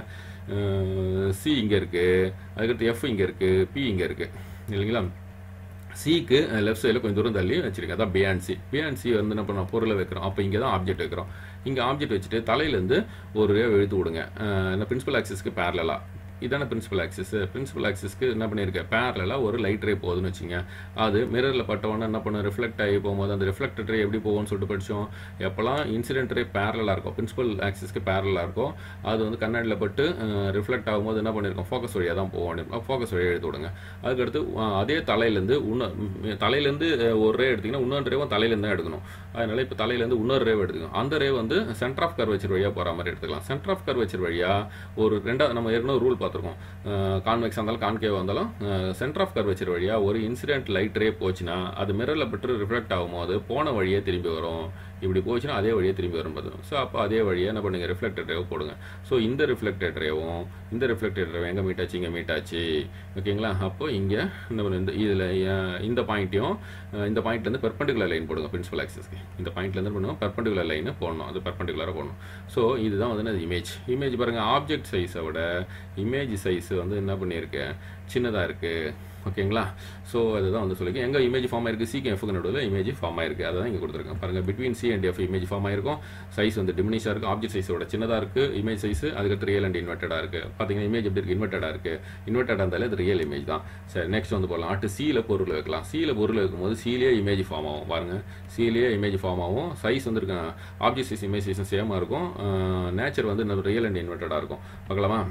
சி இங்கே இருக்குது அதுக்கடுத்து எஃப் இங்கே இருக்குது பி இங்கே இருக்குது இல்லைங்களா சிக்கு லெஃப்ட் சைடில் கொஞ்சம் தூரம் தள்ளி வச்சிருக்கேன் அதான் பியாண்ட் சி பியாண்ட் சி வந்து என்ன பண்ணோம் பொருளை வைக்கிறோம் அப்போ இங்கே தான் ஆப்ஜெக்ட் வைக்கிறோம் இங்கே ஆப்ஜெக்ட் வச்சுட்டு தலையிலேருந்து ஒரு ரே எழுத்து விடுங்க அஹ் இந்த பிரின்சிபல் ஆக்சிஸ்க்கு பேரலா இதான பிரின்சிபல் ஆக்சிஸ் பிரின்சிபல் ஆக்சிஸ்க்கு என்ன பண்ணியிருக்கேன் பேரலாக ஒரு லைட் ரே போகுதுன்னு வச்சுங்க அது மிரரில் பட்டவொன்னே என்ன பண்ணும் ரிஃப்ளெக்ட் ஆகி போகும்போது அந்த ரிஃப்ளெக்டட் ரே எப்படி போகும்னு சொல்லிட்டு படித்தோம் எப்போல்லாம் இன்சிடென்ட் ரே பேரலாக இருக்கும் பிரின்சிபல் ஆக்சிஸ்க்கு பேரலாக இருக்கும் அது வந்து கண்ணாடியில் பட்டு ரிஃப்ளெக்ட் ஆகும்போது என்ன பண்ணியிருக்கோம் ஃபோக்கஸ் வழியாக தான் போகும் ஃபோக்கஸ் வழியாக எடுத்து விடுங்க அதுக்கடுத்து அஹ், அதே தலையிலேருந்து இன்னும் தலையிலேருந்து ஒரு ரே எடுத்தீங்கன்னா இன்னொரு ரேவும் தலையிலேருந்து தான் எடுக்கணும் அதனால இப்போ தலையிலேருந்து இன்னொரு ரேவ் எடுத்துக்கணும் அந்த ரே வந்து சென்டர் ஆஃப் கர்வேச்சர் வழியாக போகிற மாதிரி எடுத்துக்கலாம் சென்டர் ஆஃப் கர்வேச்சர் வழியாக ஒரு ரெண்டாவது நம்ம ஏற்கனவே ரூல் பார்த்துருக்கோம் கான்வெக்ஸ் இருந்தாலும் கான்கேவ் வந்தாலும் சென்டர் ஆஃப் கர்வேச்சர் வழியாக ஒரு இன்சிடென்ட் லைட் ரே போச்சுன்னா அது மிரரில் பட்டு ரிஃப்ளெக்ட் ஆகும்போது போன வழியே திரும்பி வரும் இப்படி போச்சுன்னா அதே வழியே திரும்பி வரும் பார்த்துக்கோங்க ஸோ அப்போ அதே வழியே என்ன பண்ணுங்க ரிஃப்ளெக்டட் ரேவ் போடுங்க ஸோ இந்த ரிஃப்ளெக்டட் ரேவும் இந்த ரிஃப்ளெக்டட் ரேவ் எங்கே மீட் ஆச்சு இங்கே மீட் ஆச்சு ஓகேங்களா அப்போ இங்கே இந்த ஒரு இந்த இதில் இந்த பாயிண்ட்டையும் இந்த பாயிண்ட்லேருந்து பெர்பெண்டிகுலர் லைன் போடுங்க பிரின்சிபல் ஆக்சஸ்க்கு இந்த பாயிண்ட்லேருந்து பண்ணுவோம் பெர்பெண்டிகுலர் லைன் போடணும் அது பெர்பெண்டிகுலராக போடணும் ஸோ இதுதான் வந்து அது இமேஜ் இமேஜ் பாருங்கள் ஆப்ஜெக்ட் சைஸை விட இமேஜ் சைஸ் வந்து என்ன பண்ணியிருக்கு சின்னதாக இருக்குது ஓகேங்களா ஸோ அதுதான் வந்து சொல்லியிருக்கேன் எங்கே இமேஜ் ஃபார்ம் ஆயிருக்கு சிக்கு எஃப்க்கு நடுவில் இமேஜ் ஃபார்ம் ஆயிருக்கு அதை தான் இங்கே கொடுத்துருக்கேன் பாருங்கள் between C and F image form ஆயிருக்கும் சைஸ் வந்து டிமினிஷாக இருக்குது ஆப்ஜெக்ட் சைஸோட சின்னதாக இருக்குது இமேஜ் சைஸ் அதுக்கடுத்து ரியல் அண்ட் இன்வெர்ட்டடாக இருக்குது பார்த்தீங்கன்னா இமேஜ் எப்படி இருக்குது இன்வெர்ட்டடாக இருக்குது இன்வெர்ட்டடாக இருந்தாலே அது ரியல் இமேஜ் தான் சரி நெக்ஸ்ட் வந்து போகலாம் அடுத்து சீல பொருள் வைக்கலாம் சீல பொருள் வைக்கும்போது சீலே இமேஜ் ஃபார்ம் ஆகும் பாருங்கள் சீலே இமேஜ் ஃபார்ம் ஆகும் சைஸ் வந்து இருக்கு ஆப்ஜெக்ட் சைஸ் இமேஜ் சைஸும் சேமாக இருக்கும் நேச்சர் வந்து ரியல் அண்ட் இன்வெர்ட்டடாக இருக்கும் பார்க்கலாமா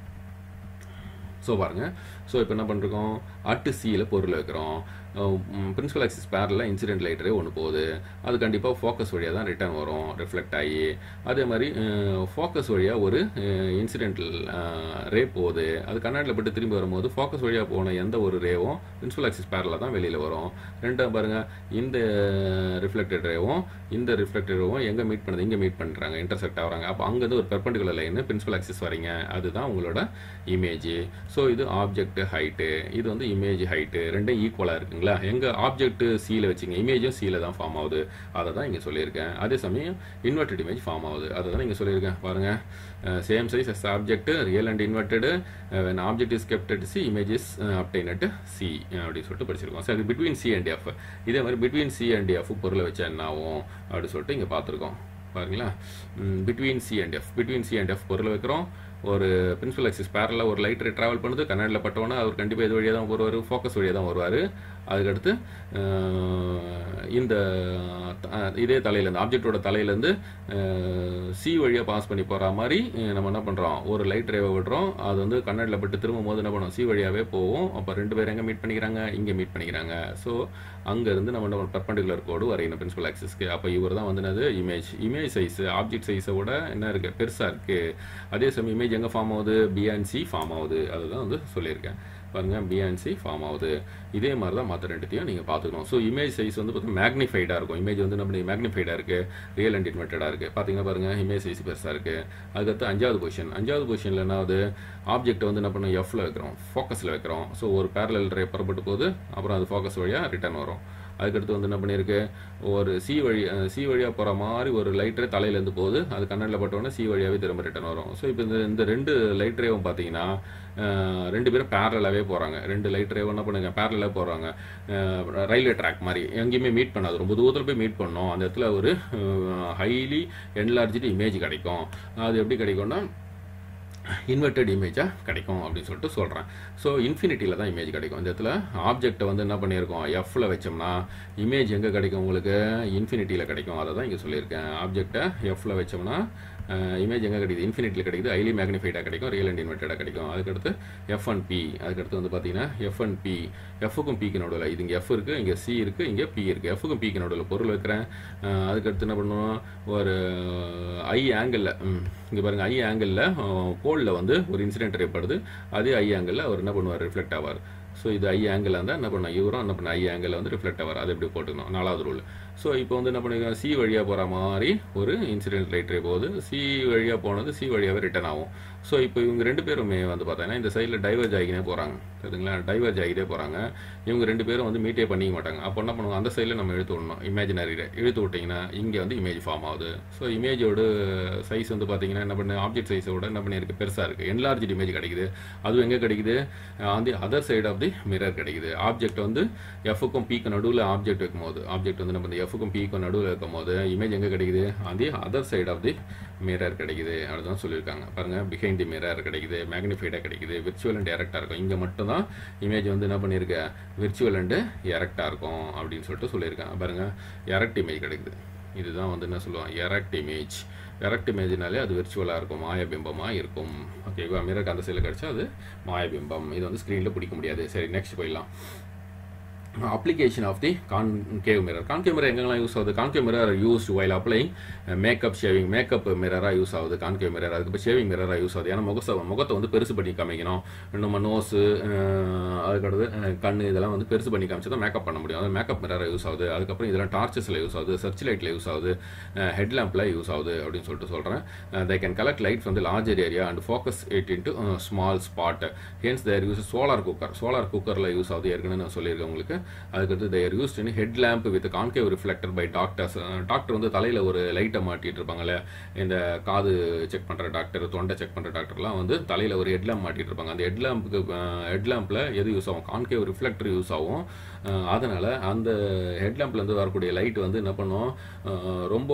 ஸோ பாருங்கள் ஸோ இப்போ என்ன பண்ணுறோம் அட்டு சியில் பொருள் வைக்கிறோம் பிரின்சிபல் ஆக்சிஸ் பேரில் இன்சிடென்ட் லைட்டரே ஒன்று போகுது அது கண்டிப்பாக ஃபோக்கஸ் வழியாக தான் ரிட்டர்ன் வரும் ரிஃப்ளெக்ட் ஆகி அதே மாதிரி ஃபோக்கஸ் வழியாக ஒரு இன்சிடென்டல் ரே போகுது அது கண்ணாடியில் பட்டு திரும்பி வரும்போது ஃபோக்கஸ் வழியாக போன எந்த ஒரு ரேவும் பிரின்சிபல் ஆக்சிஸ் பேரில் தான் வெளியில் வரும் ரெண்டாம் பாருங்கள் இந்த ரிஃப்ளெக்டட் ரேவும் இந்த ரிஃப்ளெக்டட் ரேவும் எங்கே மீட் பண்ணுது இங்கே மீட் பண்ணுறாங்க இன்டர்செக்ட் ஆகிறாங்க அப்போ அங்கேருந்து ஒரு பெர்பண்டிகுலர் லைன் பிரின்சிபல் ஆக்சிஸ் வரீங்க அதுதான் உங்களோட இமேஜ் ஸோ இது ஆப்ஜெக்ட் ஹைட்டு இது வந்து இமேஜ் ஹைட்டு ரெண்டும் ஈக்குவலாக இருக்குங்களா எங்கள் ஆப்ஜெக்ட் சீல வச்சுங்க இமேஜும் சீல தான் ஃபார்ம் ஆகுது அதை தான் இங்கே சொல்லியிருக்கேன் அதே சமயம் இன்வெர்டட் இமேஜ் ஃபார்ம் ஆகுது அதை தான் இங்கே சொல்லியிருக்கேன் பாருங்கள் same size as object real and inverted when object is kepted C image is obtained at C அப்படின்னு சொல்லிட்டு படிச்சிருக்கோம் சரி பிட்வீன் சி அண்ட் எஃப் இதே மாதிரி பிட்வீன் சி அண்ட் எஃப் பொருளை வச்சா என்ன ஆகும் அப்படின்னு சொல்லிட்டு இங்கே பார்த்துருக்கோம் பாருங்களா between C and F between C and F பொருள் வைக்கிறோம் ஒரு பிரின்சிபல் ஆக்சிஸ் பேரலில் ஒரு லைட் ட்ராவல் பண்ணுது கண்ணாடியில் பட்டோன்னா அவர் கண்டிப்பாக இது வழியாக தான் வருவார் ஃபோக்கஸ் வழியாக தான் வருவார் அதுக்கடுத்து இந்த இதே தலையிலேருந்து ஆப்ஜெக்டோட தலையிலேருந்து சி வழியாக பாஸ் பண்ணி போகிற மாதிரி நம்ம என்ன பண்ணுறோம் ஒரு லைட் ரேவை விடுறோம் அது வந்து கண்ணாடியில் பட்டு திரும்பும் போது என்ன பண்ணுவோம் சி வழியாகவே போவோம் அப்போ ரெண்டு பேர் எங்கே மீட் பண்ணிக்கிறாங்க இங்கே மீட் பண்ணிக்கிறாங்க ஸோ அங்கேருந்து நம்ம என்ன பர்பண்டிகுலர் கோடு வரையணும் பிரின்சிபல் ஆக்சிஸ்க்கு அப்போ இவர் தான் வந்து என்னது இமேஜ் இமேஜ் சைஸ் ஆப்ஜெக்ட் சைஸை விட என்ன இருக்குது பெருசாக இருக்குது அதே சமயம் இமேஜ் எங்கே ஃபார்ம் ஆகுது பிஎன்சி ஃபார்ம் ஆகுது அதுதான் வந்து சொல்லியிருக்கேன் பாருங்கள் பிஎன்சி ஃபார்ம் ஆகுது இதே மாதிரி தான் மற்ற ரெண்டுத்தையும் நீங்கள் பார்த்துக்கணும் ஸோ இமேஜ் சைஸ் வந்து பார்த்தீங்கன்னா மேக்னிஃபைடாக இருக்கும் இமேஜ் வந்து நம்ம மேக்னிஃபைடாக இருக்குது ரியல் அண்ட் இன்வெர்ட்டடாக இருக்குது பார்த்தீங்கன்னா பாருங்கள் இமேஜ் சைஸ் பெருசாக இருக்குது அதுக்கடுத்து அஞ்சாவது பொசிஷன் அஞ்சாவது பொசிஷனில் என்ன ஆகுது ஆப்ஜெக்ட் வந்து என்ன பண்ணோம் எஃப்ல வைக்கிறோம் ஃபோக்கஸில் வைக்கிறோம் ஸோ ஒரு பேரலல் ரே புறப்பட்டு போகுது அப்புறம் அது ஃபோக்கஸ் வழியாக ரிட்டர்ன் வரும் அதுக்கடுத்து வந்து என்ன பண்ணியிருக்கு ஒரு சி வழி சி வழியாக போகிற மாதிரி ஒரு லைட்ரே தலையிலேருந்து போகுது அது கண்ணாடியில் பட்டோன்னே சி வழியாகவே திரும்ப ரிட்டர்ன் வரும் ஸோ இப்போ இந்த இந்த ரெண்டு லைட் ரேவும் பார்த்தீங்கன்னா ரெண்டு பேரும் பேரலாகவே போகிறாங்க ரெண்டு லைட் ரேவும் என்ன பண்ணுங்க பேரலாக போகிறாங்க ரயில்வே ட்ராக் மாதிரி எங்கேயுமே மீட் பண்ணாது ரொம்ப தூரத்தில் போய் மீட் பண்ணோம் அந்த இடத்துல ஒரு ஹைலி என்லார்ஜ்டு இமேஜ் கிடைக்கும் அது எப்படி கிடைக்கும்னா இன்வெர்டட் இமேஜாக கிடைக்கும் அப்படின்னு சொல்லிட்டு சொல்கிறேன் ஸோ இன்ஃபினிட்டியில் தான் இமேஜ் கிடைக்கும் இந்த இடத்துல ஆப்ஜெக்டை வந்து என்ன பண்ணியிருக்கோம் எஃப்ல வச்சோம்னா இமேஜ் எங்கே கிடைக்கும் உங்களுக்கு இன்ஃபினிட்டியில் கிடைக்கும் அதை தான் இங்கே சொல்லியிருக்கேன் ஆப்ஜெக்டை எஃப்ல வச்சோம்னா இமேஜ் எங்கே கிடைக்குது இன்ஃபினிட்டியில் கிடைக்குது ஹைலி மேக்னிஃபைடாக கிடைக்கும் ரியல் அண்ட் இன்வெர்ட்டடாக கிடைக்கும் அதுக்கடுத்து எஃப் அண்ட் பி அதுக்கடுத்து வந்து பார்த்தீங்கன்னா எஃப் அண்ட் பி எஃப்க்கும் பிக்கு நடுவில் இது இங்கே எஃப் இருக்குது இங்கே சி இருக்குது இங்கே பி இருக்குது எஃப்க்கும் பிக்கு நடுவில் பொருள் வைக்கிறேன் அதுக்கடுத்து என்ன பண்ணுவோம் ஒரு ஐ ஆங்கிளில் இங்கே பாருங்கள் ஐ ஆங்கிளில் போலில் வந்து ஒரு இன்சிடென்ட் ஏற்படுது அதே ஐ ஆங்கிளில் அவர் என்ன பண்ணுவார் ரிஃப்ளெக்ட் ஆவார் ஸோ இது ஐ ஆங்கிள் இருந்தால் என்ன பண்ண இவரும் என்ன பண்ண ஐ ஆங்கிள் வந்து ரிஃப்ளெக்ட் ஆவார் அது எப்படி போட்டுக்கணும் நாலாவது ரூல் ஸோ இப்போ வந்து என்ன பண்ணிருக்கோம் சி வழியாக போகிற மாதிரி ஒரு இன்சிடென்ட் லைட்ரே போகுது சி வழியாக போனது சி வழியாகவே ரிட்டர்ன் ஆகும் ஸோ இப்போ இவங்க ரெண்டு பேருமே வந்து பார்த்தீங்கன்னா இந்த சைடில் டைவர்ஜ் ஆகினே போகிறாங்க சரிங்களா டைவர்ஜ் ஆகிட்டே போகிறாங்க இவங்க ரெண்டு பேரும் வந்து மீட்டே பண்ணிக்க மாட்டாங்க அப்போ என்ன பண்ணுவோம் அந்த சைடில் நம்ம இழுத்து விடணும் இமேஜினரியில் இழுத்து விட்டிங்கன்னா இங்கே வந்து இமேஜ் ஃபார்ம் ஆகுது ஸோ இமேஜோட சைஸ் வந்து பார்த்தீங்கன்னா என்ன பண்ணு ஆப்ஜெக்ட் சைஸோட என்ன பண்ணியிருக்கு பெருசாக இருக்குது என்லார்ஜ் இமேஜ் கிடைக்குது அதுவும் எங்கே கிடைக்குது on the other side of the mirror கிடைக்குது ஆப்ஜெக்ட் வந்து எஃப்க்கும் பீக்கு நடுவில் ஆப்ஜெக்ட் வைக்கும்போது ஆப்ஜெக்ட் வந்து நம்ம எஃப்க்கும் பீக்கும் நடுவில் வைக்கும்போது இமேஜ் எங்கே கிடைக்குது on the other side of the mirror கிடைக்குது அதுதான் சொல்லியிருக்காங்க பாருங்கள் பிஹைண்ட் தி மிரர் கிடைக்குது மேக்னிஃபைடாக கிடைக்குது விர்ச்சுவல் அண்ட் எரக்டாக இருக்கும் இங்கே மட்டும் தான் இமேஜ் வந்து என்ன பண்ணியிருக்க விர்ச்சுவல் அண்டு எரக்டாக இருக்கும் அப்படின்னு சொல்லிட்டு சொல்லியிருக்காங்க பாருங்கள் எரக்ட் இமேஜ் கிடைக்குது இதுதான் வந்து என்ன சொல்லுவாங்க எரக்ட் இமேஜ் எரக்ட் இமேஜ்னாலே அது விர்ச்சுவலாக இருக்கும் மாயபிம்பமாக இருக்கும் ஓகேவா மிரருக்கு அந்த சைடில் கிடச்சா அது மாயபிம்பம் இது வந்து ஸ்க்ரீனில் பிடிக்க முடியாது சரி நெக்ஸ்ட் போயிடலாம் application of the concave mirror concave mirror எங்கெல்லாம் யூஸ் ஆகுது concave mirror are used while applying uh, makeup shaving makeup mirror use ஆகுது concave mirror அதுக்கு ஷேவிங் மிரராக யூஸ் ஆகுது ஏன்னா முகச முகத்தை வந்து பெருசு பண்ணி காமிக்கணும் நம்ம நோஸு அதுக்கடுத்து அஹ், கண்ணு இதெல்லாம் வந்து பெருசு பண்ணி காமிச்சு தான் மேக்கப் பண்ண முடியும் அது மேக்கப் மிரராக யூஸ் ஆகுது அதுக்கப்புறம் இதெல்லாம் டார்ச்சஸில் யூஸ் ஆகுது சர்ச் லைட்டில் யூஸ் ஆகுது ஹெட் லேம்பில் யூஸ் ஆகுது அப்படின்னு சொல்லிட்டு சொல்கிறேன் they can collect light from the larger area and focus it into small spot hence they're use solar cooker solar குக்கரில் யூஸ் ஆகுது ஏற்கனவே நான் சொல்லியிருக்கேன் உங்களுக்கு அதுக்கடுத்து they're used in head lamp with concave reflector by doctors doctor வந்து தலையில் ஒரு லைட்டை மாட்டிட்டு இருப்பாங்கல்ல இந்த காது செக் பண்ணுற டாக்டர் தொண்டை செக் பண்ணுற டாக்டர்லாம் வந்து தலையில் ஒரு ஹெட் லேம்ப் மாட்டிட்டு இருப்பாங்க அந்த ஹெட் லேம்புக்கு ஹெட் லேம்பில் எது யூஸ் ஆகும் கான்கேவ் ரிஃப்ளெக்டர் யூஸ் ஆகும் அஹ், அதனால அந்த ஹெட் லேம்ப்லேருந்து வரக்கூடிய லைட் வந்து என்ன பண்ணும் அஹ், ரொம்ப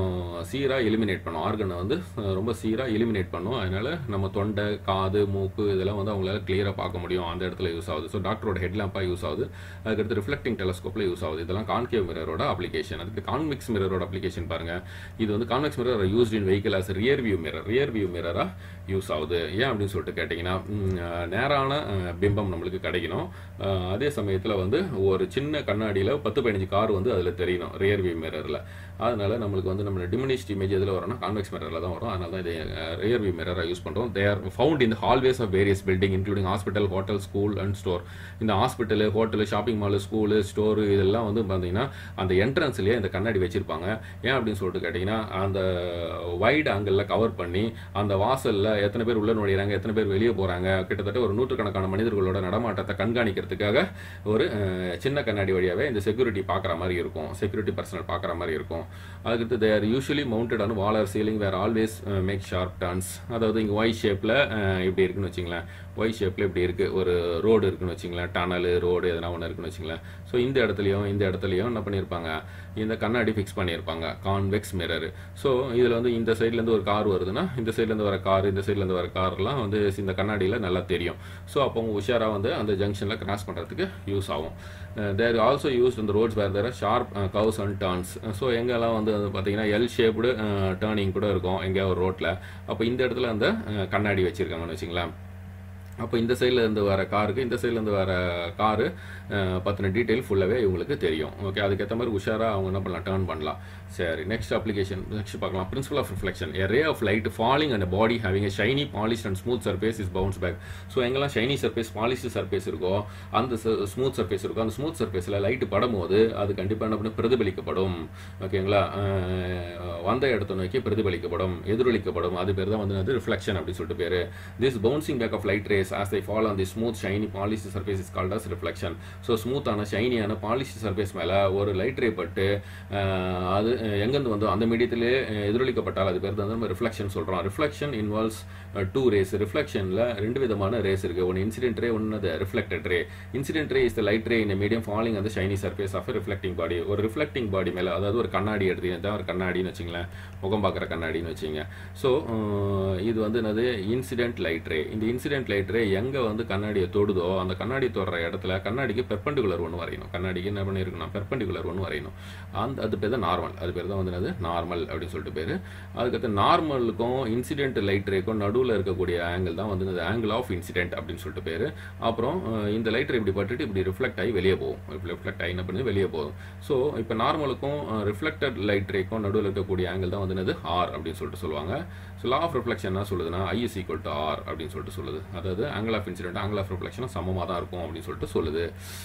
சீராக எலிமினேட் பண்ணும் ஆர்கனை வந்து அஹ், ரொம்ப சீராக எலிமினேட் பண்ணும் அதனால நம்ம தொண்டை காது மூக்கு இதெல்லாம் வந்து அவங்களால கிளியராக பார்க்க முடியும் அந்த இடத்துல யூஸ் ஆகுது ஸோ டாக்டரோட ஹெட் லேம்பாக யூஸ் ஆகுது அதுக்கடுத்து ரிஃப்ளெக்டிங் டெலஸ்கோப்பில் யூஸ் ஆகுது இதெல்லாம் கான்கேவ் மிரரோட அப்ளிகேஷன் அதுக்கு கான்மிக்ஸ் மிரரோட அப்ளிகேஷன் பாருங்க இது வந்து convex mirror used in vehicle as rear view mirror rear view மிரராக யூஸ் ஆகுது ஏன் அப்படின்னு சொல்லிட்டு கேட்டிங்கன்னா ம், அஹ், நேரான அஹ், பிம்பம் நம்மளுக்கு கிடைக்கணும் அஹ், அதே சமயத்தில் வந்து ஒரு சின்ன கண்ணாடியில் பத்து பதினஞ்சு கார் வந்து அதில் தெரியணும் ரியர் வியூ மிரரில் அதனால நம்மளுக்கு வந்து நம்ம டிமினிஷ்ட் இமேஜ் எதில் வரும்னா கான்வெக்ஸ் மிரரில் தான் வரும் அதனால தான் இதை ரியர் வியூ மிரராக யூஸ் பண்ணுறோம் they are found in hallways of various building including hospital hotel school and store இந்த hospital hotel shopping mall school store இதெல்லாம் வந்து பார்த்தீங்கன்னா அந்த என்ட்ரன்ஸ்லேயே இந்த கண்ணாடி வச்சிருப்பாங்க ஏன் அப்படின்னு சொல்லிட்டு கேட்டிங்கன்னா அந்த வைட் ஆங்கிளில் கவர் பண்ணி அந்த வாசலில் எத்தனை பேர் உள்ள நுழையிறாங்க எத்தனை பேர் வெளியே போகிறாங்க கிட்டத்தட்ட ஒரு நூற்றுக்கணக்கான மனிதர்களோட நடமாட்டத்தை கண்காணிக்கிறதுக்காக ஒரு அஹ், சின்ன கண்ணாடி வழியாகவே இந்த செக்யூரிட்டி பார்க்குற மாதிரி இருக்கும் செக்யூரிட்டி பர்சனல் பார்க்குற மாதிரி இருக்கும் அதுக்கடுத்து they usually mounted on wall or ceiling where always make sharp turns அதாவது இங்கே ஒய் ஷேப்பில் இப்படி இருக்குன்னு வச்சுங்களேன் ஒய் ஷேப்பில் இப்படி இருக்குது ஒரு ரோடு இருக்குன்னு வச்சுங்களேன் டனல் ரோடு எதனா ஒன்று இருக்குன்னு வச்சுங்களேன் ஸோ இந்த இடத்துலையும் இந்த இடத்துலையும் என்ன பண்ணியிருப்பாங்க இந்த கண்ணாடி ஃபிக்ஸ் பண்ணியிருப்பாங்க கான்வெக்ஸ் மிரர் ஸோ இதில் வந்து இந்த சைட்லேருந்து ஒரு கார் வருதுன்னா இந்த சைட்லேருந்து வர கார் இந்த சைட்லேருந்து வர கார்லாம் வந்து இந்த கண்ணாடியில் நல்லா தெரியும் ஸோ அப்போ அவங்க உஷாராக வந்து அந்த ஜங்ஷனில் கிராஸ் பண்ணுறதுக்கு யூஸ் ஆகும் தேர் ஆல்சோ யூஸ் இந்த roads where there sharp curves and turns so எங்கெல்லாம் வந்து அது பார்த்தீங்கன்னா எல் ஷேப்டு டேர்னிங் கூட இருக்கும் எங்கேயா ஒரு ரோட்டில் அப்போ இந்த இடத்துல அந்த அஹ், கண்ணாடி வச்சுருக்காங்கன்னு வச்சுங்களேன் அப்போ இந்த சைடில் இருந்து வர காருக்கு இந்த சைடில் இருந்து வர காரு பற்றின டீட்டெயில் ஃபுல்லாகவே இவங்களுக்கு தெரியும் ஓகே அதுக்கேற்ற மாதிரி உஷாராக அவங்க என்ன பண்ணலாம் டேர்ன் பண்ணலாம் சரி நெக்ஸ்ட் அப்ளிகேஷன் நெக்ஸ்ட் பார்க்கலாம் principle of reflection a ray of light falling on a body having a shiny polished and smooth surface is bounce back so எங்கெல்லாம் ஷைனி சர்ஃபேஸ் பாலிஷ்டு சர்ஃபேஸ் இருக்கோ அந்த ஸ்மூத் சர்ஃபேஸ் இருக்கும் அந்த smooth சர்ஃபேஸில் light படும்போது அது கண்டிப்பாக என்ன பண்ணி பிரதிபலிக்கப்படும் ஓகேங்களா அஹ், வந்த இடத்த நோக்கி பிரதிபலிக்கப்படும் எதிரொலிக்கப்படும் அது பேர் தான் வந்து அது ரிஃப்ளெக்ஷன் அப்படின்னு சொல்லிட்டு பேர் this bouncing back of light rays as they fall on the smooth shiny polished surface is called as reflection so ஸ்மூத்தான ஷைனியான பாலிஷ்டு சர்ஃபேஸ் மேலே ஒரு லைட் ரே பட்டு அஹ், அது அஹ், எங்கேருந்து வந்து அந்த மீடியத்திலே எதிரொலிக்கப்பட்டால் அது பேர் தான் நம்ம ரிஃப்ளெக்ஷன் சொல்கிறோம் ரிஃப்ளெக்ஷன் இன்வால்வ்ஸ் டூ ரேஸ் ரிஃப்ளெக்ஷனில் ரெண்டு விதமான ரேஸ் இருக்குது ஒன்று இன்சிடென்ட் ரே ஒன்று reflected ray incident ray is the light ray in medium falling அந்த shiny surface of reflecting body ஒரு ரிஃப்ளெக்டிங் பாடி மேலே அதாவது ஒரு கண்ணாடி எடுத்தீங்கன்னா தான் ஒரு கண்ணாடின்னு வச்சுங்களேன் முகம் பார்க்குற கண்ணாடின்னு வச்சுங்க ஸோ இது வந்து என்னது இன்சிடென்ட் லைட் ரே இந்த இன்சிடென்ட் லைட் ரே எங்கே வந்து கண்ணாடியை தொடுதோ அந்த கண்ணாடி தொடுற இடத்துல கண்ணாடிக்கு பெர்பெண்டிகுலர் ஒன்று வரையணும் கண்ணாடிக்கு என்ன பண்ணியிருக்கணும் பெர்பெண்டிகுலர் ஒன்று வரையணும் அந்த அது பேர் தான் நார்மல் அது பேர் தான் வந்து என்னது நார்மல் அப்படின்னு சொல்லிட்டு பேர் அதுக்கடுத்து நார்மலுக்கும் இன்சிடென்ட் லைட் ரேக்கும் நடுவில் இருக்கக்கூடிய ஆங்கிள் தான் வந்து ஆங்கிள் ஆஃப் இன்சிடென்ட் அப்படின்னு சொல்லிட்டு பேர் அப்புறம் அஹ், இந்த லைட் ரே இப்படி பட்டுட்டு இப்படி ரிஃப்ளெக்ட் ஆகி வெளியே போகும் இப்படி ரிஃப்ளெக்ட் ஆகி என்ன பண்ணுது வெளியே போகும் ஸோ இப்போ நார்மலுக்கும் ரிஃப்ளெக்டட் லைட் ரேக்கும் நடுவில் இருக்கக்கூடிய ஆங்கிள் தான் வந்து என்னது ஆர் அப்படின்னு சொல்லிட்டு சொல்லுவாங்க ஸோ லா ஆஃப் ரிஃப்ளெக்ஷன் என்ன சொல்லுதுன்னா I is equal to R அப்படின்னு சொல்லிட்டு சொல்லுது அதாவது angle of incident angle of ரிஃப்ளெக்ஷனும் சமமாக தான் இருக்கும் அப்படின்னு சொல்லிட்டு சொல்லுது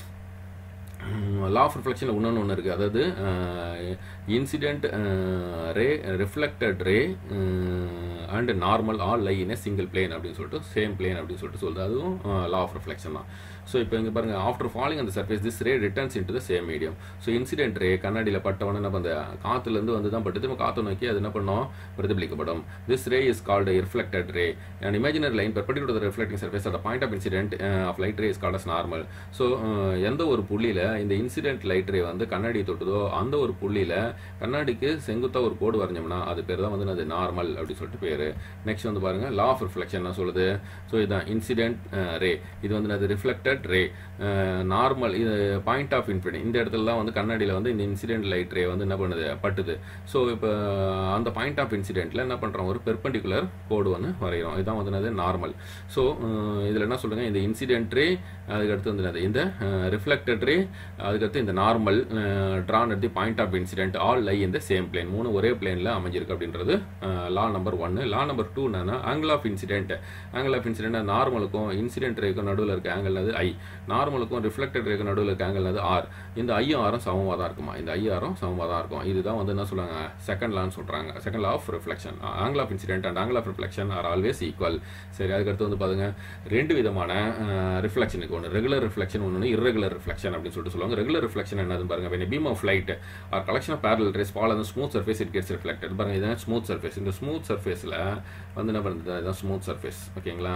லா ஆஃப் ரிஃப்ளெக்ஷனில் இன்னொன்று ஒன்று இருக்குது அதாவது incident ray reflected ray and normal all lie in single plane அப்படின்னு சொல்லிட்டு சேம் பிளேன் அப்படின்னு சொல்லிட்டு சொல்லுது அதுவும் லா ஆஃப் ரிஃப்ளெக்ஷன் தான் ஸோ இப்போ இங்கே பாருங்க ஆஃப்டர் ஃபாலிங் அந்த surface this ray returns into the same medium so incident ray கண்ணாடியில் பட்டவன என்ன பண்ண காற்றுலேருந்து வந்து தான் பட்டு திரும்ப காற்று நோக்கி அது என்ன பண்ணோம் பிரதிபலிக்கப்படும் this ray is called reflected ray and imaginary line perpendicular the reflecting surface at point of incident of light ray is called as normal so எந்த ஒரு புள்ளியில் இந்த இன்சிடென்ட் லைட் ரே வந்து கண்ணாடி தொட்டுதோ அந்த ஒரு புள்ளியில் கண்ணாடிக்கு செங்குத்தாக ஒரு கோடு வரைஞ்சோம்னா அது பேர் தான் வந்து அது நார்மல் அப்படின்னு சொல்லிட்டு பேர் நெக்ஸ்ட் வந்து பாருங்க லா ஆஃப் ரிஃப்ளெக்ஷன் என்ன சொல்லுது ஸோ இதுதான் இன்சிடென்ட் ரே இது வந்து அது ரிஃப்ளெக்டட் ரே நார்மல் இது பாயிண்ட் ஆஃப் இன்ஃபினிட்டி இந்த இடத்துல தான் வந்து கண்ணாடியில் வந்து இந்த இன்சிடென்ட் லைட் ரே வந்து என்ன பண்ணுது பட்டுது ஸோ இப்போ அந்த பாயிண்ட் ஆஃப் இன்சிடென்ட்டில் என்ன பண்ணுறோம் ஒரு பெர்பெண்டிகுலர் கோடு வந்து வரைகிறோம் இதுதான் வந்து என்னது நார்மல் ஸோ இதில் என்ன சொல்லுங்க இந்த இன்சிடென்ட் ரே அதுக்கு அடுத்து வந்து என்னது இந்த ரிஃப்ளெக்டட் ரே அதுக்கடுத்து இந்த normal drawn at the point of incident all lie இந்த சேம் பிளேன் மூணு ஒரே பிளேனில் அமைஞ்சிருக்கு அப்படின்றது லா நம்பர் ஒன்று லா நம்பர் டூ என்னன்னா angle of incident angle of incident நார்மலுக்கும் இன்சிடென்ட் ரேக்கும் நடுவில் இருக்க ஆங்கிள் அது ஐ நார்மலுக்கும் ரிஃப்ளெக்டட் ரேக்கு நடுவில் இருக்க ஆங்கிள் அது ஆர் இந்த ஐயும் ஆரும் சமமாக தான் இருக்குமா இந்த ஐ ஆரும் சமமாக தான் இருக்கும் இதுதான் வந்து என்ன சொல்லுவாங்க செகண்ட் லான்னு சொல்கிறாங்க second law of reflection angle of incident and angle of reflection are always equal சரி அதுக்கடுத்து வந்து பாருங்க ரெண்டு விதமான ரிஃப்ளெக்ஷனுக்கு ஒன்று ரெகுலர் ரிஃப்ளெக்ஷன் ஒன்று irregular ரிஃப்ளெக்ஷன் அப்படின்னு சொல்லிட்டு சொல்லுவாங்க ரெகுலர் ரிஃப்ளெக்ஷன் என்னது பாருங்க when a beam of light or collection of parallel rays fall on the smooth surface it gets reflected பாருங்க இதுதான் ஸ்மூத் சர்ஃபேஸ் இந்த ஸ்மூத் சர்ஃபேஸில் வந்து என்ன பண்ணுறது இதுதான் ஸ்மூத் சர்ஃபேஸ் ஓகேங்களா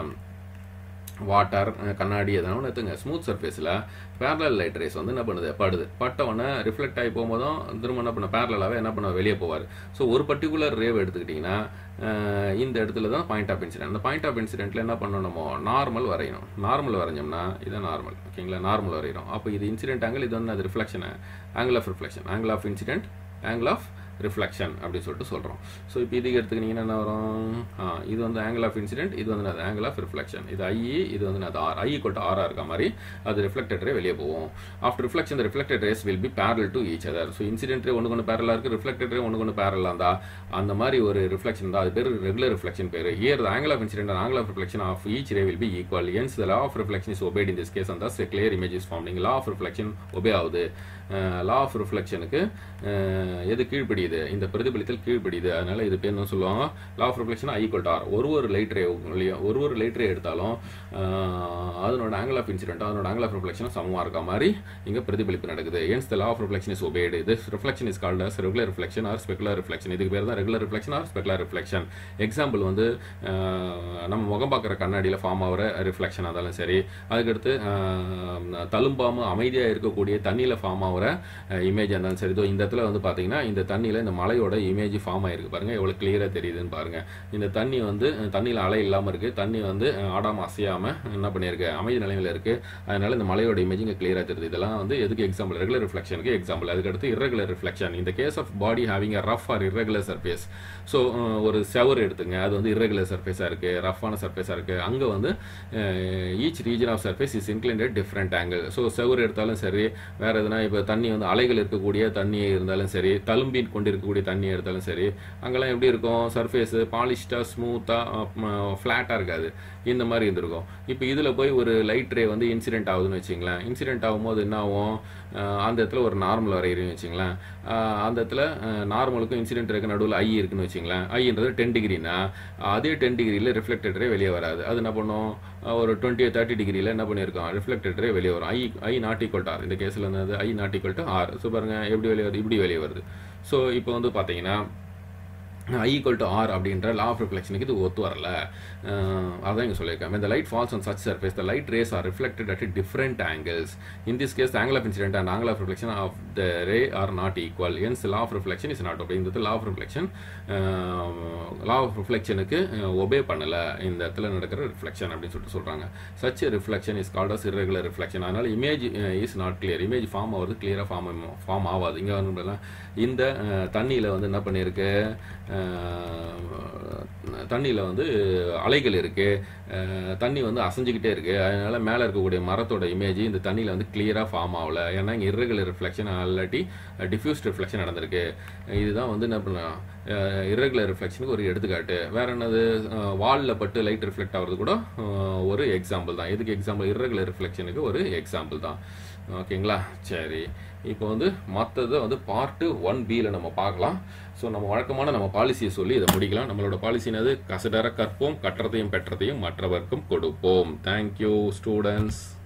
வாட்டர் கண்ணாடி எதனா ஒன்று எடுத்துங்க ஸ்மூத் சர்ஃபேஸில் பேரலல் லைட் ரேஸ் வந்து என்ன பண்ணுது படுது பட்ட உடனே ரிஃப்ளெக்ட் ஆகி போகும்போதும் திரும்ப என்ன பண்ண பேரலாகவே என்ன பண்ண வெளியே போவார் ஸோ ஒரு பர்டிகுலர் ரேவ் எடுத்துக்கிட்டிங்கன்னா அஹ், இந்த இடத்துல தான் பாயிண்ட் ஆஃப் இன்சிடென்ட் அந்த பாயிண்ட் ஆஃப் இன்சிடென்ட்டில் என்ன பண்ணணுமோ நார்மல் வரையணும் நார்மல் வரைஞ்சோம்னா இதான் நார்மல் ஓகேங்களா நார்மல் வரைகிறோம் அப்போ இது இன்சிடென்ட் ஆங்கிள் இது வந்து அது reflection angle of reflection angle of incident angle of reflection அப்படின்னு சொல்லிட்டு சொல்கிறோம் ஸோ இப்போ இதுக்கு எடுத்துக்கிட்டிங்கன்னா என்ன வரும் ஆ, இது வந்து ஆங்கிள் ஆஃப் இன்சிடென்ட் இது வந்து அது ஆங்கிள் ஆஃப் ரிஃப்ளெக்ஷன் இது ஐ இது வந்து அது ஆர் ஐ கொட்டு ஆராக இருக்க மாதிரி அது ரிஃப்ளெக்டட் ரே வெளியே போகும் after reflection the reflected rays will be parallel to each other so incident ray ஒன்று ஒன்று பேரலாக இருக்குது ரிஃப்ளெக்டட் ரே ஒன்று ஒன்று பேரலாக இருந்தா அந்த மாதிரி ஒரு ரிஃப்ளெக்ஷன் தான் அது பேர் ரெகுலர் ரிஃப்ளெக்ஷன் பேர் here the angle of incident and angle of reflection of each ray will be equal hence the law of reflection is obeyed in this case and thus a clear image is formed law of reflection obey ஆகுது law of ரிஃப்ளெக்ஷனுக்கு எது கீழ்ப்படியுது இந்த பிரதிபலித்தல் கீழ்ப்படியுது அதனால இது பேர் என்ன சொல்லுவாங்க law of reflection equal R ஒரு ஒரு லைட் ரே ஒரு ஒரு லைட் ரே எடுத்தாலும் அஹ், அதனோட ஆங்கிள் ஆஃப் இன்சிடென்ட் அதனோட ஆங்கிள் ஆஃப் ரிஃப்ளெக்ஷன் சமமாக இருக்க மாதிரி இங்கே பிரதிபலிப்பு நடக்குது hence the law of reflection is obeyed this reflection is called as regular reflection or specular reflection இதுக்கு பேர் தான் regular reflection or specular reflection example வந்து அஹ், நம்ம முகம் பார்க்குற கண்ணாடியில் ஃபார்ம் ஆகிற ரிஃப்ளெக்ஷன் இருந்தாலும் சரி அதுக்கடுத்து அஹ், தழும்பாம அமைதியாக இருக்கக்கூடிய தண்ணியில் ஃபார்ம் ஆகிற இமேஜ் இருந்தாலும் சரி இதோ இந்த இடத்துல வந்து பார்த்தீங்கன்னா இந்த தண்ணியில் இந்த மலையோட இமேஜ் ஃபார்ம் ஆயிருக்கு பாருங்க எவ்வளோ கிளியராக தெரியுதுன்னு பாருங்க இந்த தண்ணி வந்து தண்ணியில் அலை இல்லாமல் இருக்கு தண்ணி வந்து ஆடாமல் அசையாமல் என்ன பண்ணியிருக்கு அமைதி நிலைமையில் இருக்கு அதனால இந்த மலையோட இமேஜ் இங்கே கிளியராக தெரியுது இதெல்லாம் வந்து எதுக்கு எக்ஸாம்பிள் ரெகுலர் ரிஃப்ளெக்ஷனுக்கு எக்ஸாம்பிள் அதுக்கடுத்து irregular ரிஃப்ளெக்ஷன் இந்த case of body having a rough or irregular surface so ஒரு செவர் எடுத்துங்க அது வந்து irregular சர்ஃபேஸாக இருக்கு ரஃப்பான சர்ஃபேஸாக இருக்கு அங்கே வந்து each region of surface is inclined different angle so செவர் எடுத்தாலும் சரி வேற எதுனா இப்போ தண்ணி வந்து அலைகள் இருக்கக்கூடிய தண்ணி இருந்தாலும் சரி தழும்பி கொண்டு இருக்கக்கூடிய தண்ணி எடுத்தாலும் சரி அங்கெல்லாம் எப்படி இருக்கும் சர்ஃபேஸ் பாலிஷ்டாக ஸ்மூத்தாக ஃப்ளாட்டாக இருக்காது இந்த மாதிரி இருந்திருக்கும் இப்போ இதில் போய் ஒரு லைட் ரே வந்து இன்சிடென்ட் ஆகுதுன்னு வச்சுங்களேன் இன்சிடென்ட் ஆகும்போது என்ன ஆகும் அஹ் அந்த இடத்துல ஒரு நார்மல் வரைகிறீங்கன்னு வச்சுங்களேன் அஹ் அந்த இடத்துல நார்மலுக்கும் இன்சிடென்ட் இருக்க நடுவில் ஐ இருக்குன்னு வச்சுங்களேன் ஐன்றது டென் டிகிரினா அதே டென் டிகிரியில் ரிஃப்ளெக்டட் ரே வெளியே வராது அது என்ன பண்ணும் அஹ் ஒரு டுவெண்ட்டி தேர்ட்டி டிகிரியில் என்ன பண்ணியிருக்கோம் ரிஃப்ளெக்டட் ரே வெளியே வரும் I I not equal to R இந்த கேஸில் வந்து I not equal to R so பாருங்க எப்படி வெளியே வருது இப்படி வெளியே வருது ஸோ இப்போ வந்து பார்த்தீங்கன்னா ஐ ஈக்குவல் டு ஆர் அப்படின்ற லா ஆஃப் ரிஃப்ளெக்ஷனுக்கு இது ஒத்து வரல அஹ் அதான் இங்கே சொல்லியிருக்கேன் when the light falls on such surface the light rays are reflected at different angles in this case the angle of incident and angle of reflection of the ray are not equal hence the law of reflection is not obeying இந்த law of reflection law of reflectionக்கு obey பண்ணல இந்த இடத்துல நடக்கிற reflection அப்படின்னு சொல்லிட்டு சொல்றாங்க such a reflection is called as irregular reflection அதனால image is not clear image form ஆகுறது கிளியராக ஃபார்ம் ஃபார்ம் ஆகாது இங்கே வந்து இந்த தண்ணியில் வந்து என்ன பண்ணியிருக்கு தண்ணியில் வந்து அலைகள் இருக்கு அஹ் தண்ணி வந்து அசைஞ்சுக்கிட்டே இருக்கு அதனால மேலே இருக்கக்கூடிய மரத்தோட இமேஜ் இந்த தண்ணியில் வந்து கிளியராக ஃபார்ம் ஆகல ஏன்னா இங்கே irregular ரிஃப்ளெக்ஷன் இல்லாட்டி டிஃப்யூஸ்ட் ரிஃப்ளெக்ஷன் நடந்திருக்கு இதுதான் வந்து என்ன பண்ணலாம் irregular ரிஃப்ளெக்ஷனுக்கு ஒரு எடுத்துக்காட்டு வேற என்னது வாலில் பட்டு லைட் ரிஃப்ளெக்ட் ஆகிறது கூட அஹ், ஒரு எக்ஸாம்பிள் தான் எதுக்கு எக்ஸாம்பிள் irregular ரிஃப்ளெக்ஷனுக்கு ஒரு எக்ஸாம்பிள் தான் ஓகேங்களா சரி இப்போ வந்து மற்றதை வந்து பார்ட்டு ஒன் பியில் நம்ம பார்க்கலாம் ஸோ நம்ம வழக்கமான நம்ம பாலிசியை சொல்லி இதை முடிக்கலாம் நம்மளோட பாலிசி என்னது கசடர கற்போம் கற்றதையும் பெற்றதையும் மற்றவர்க்கும் கொடுப்போம் தேங்க்யூ ஸ்டூடெண்ட்ஸ்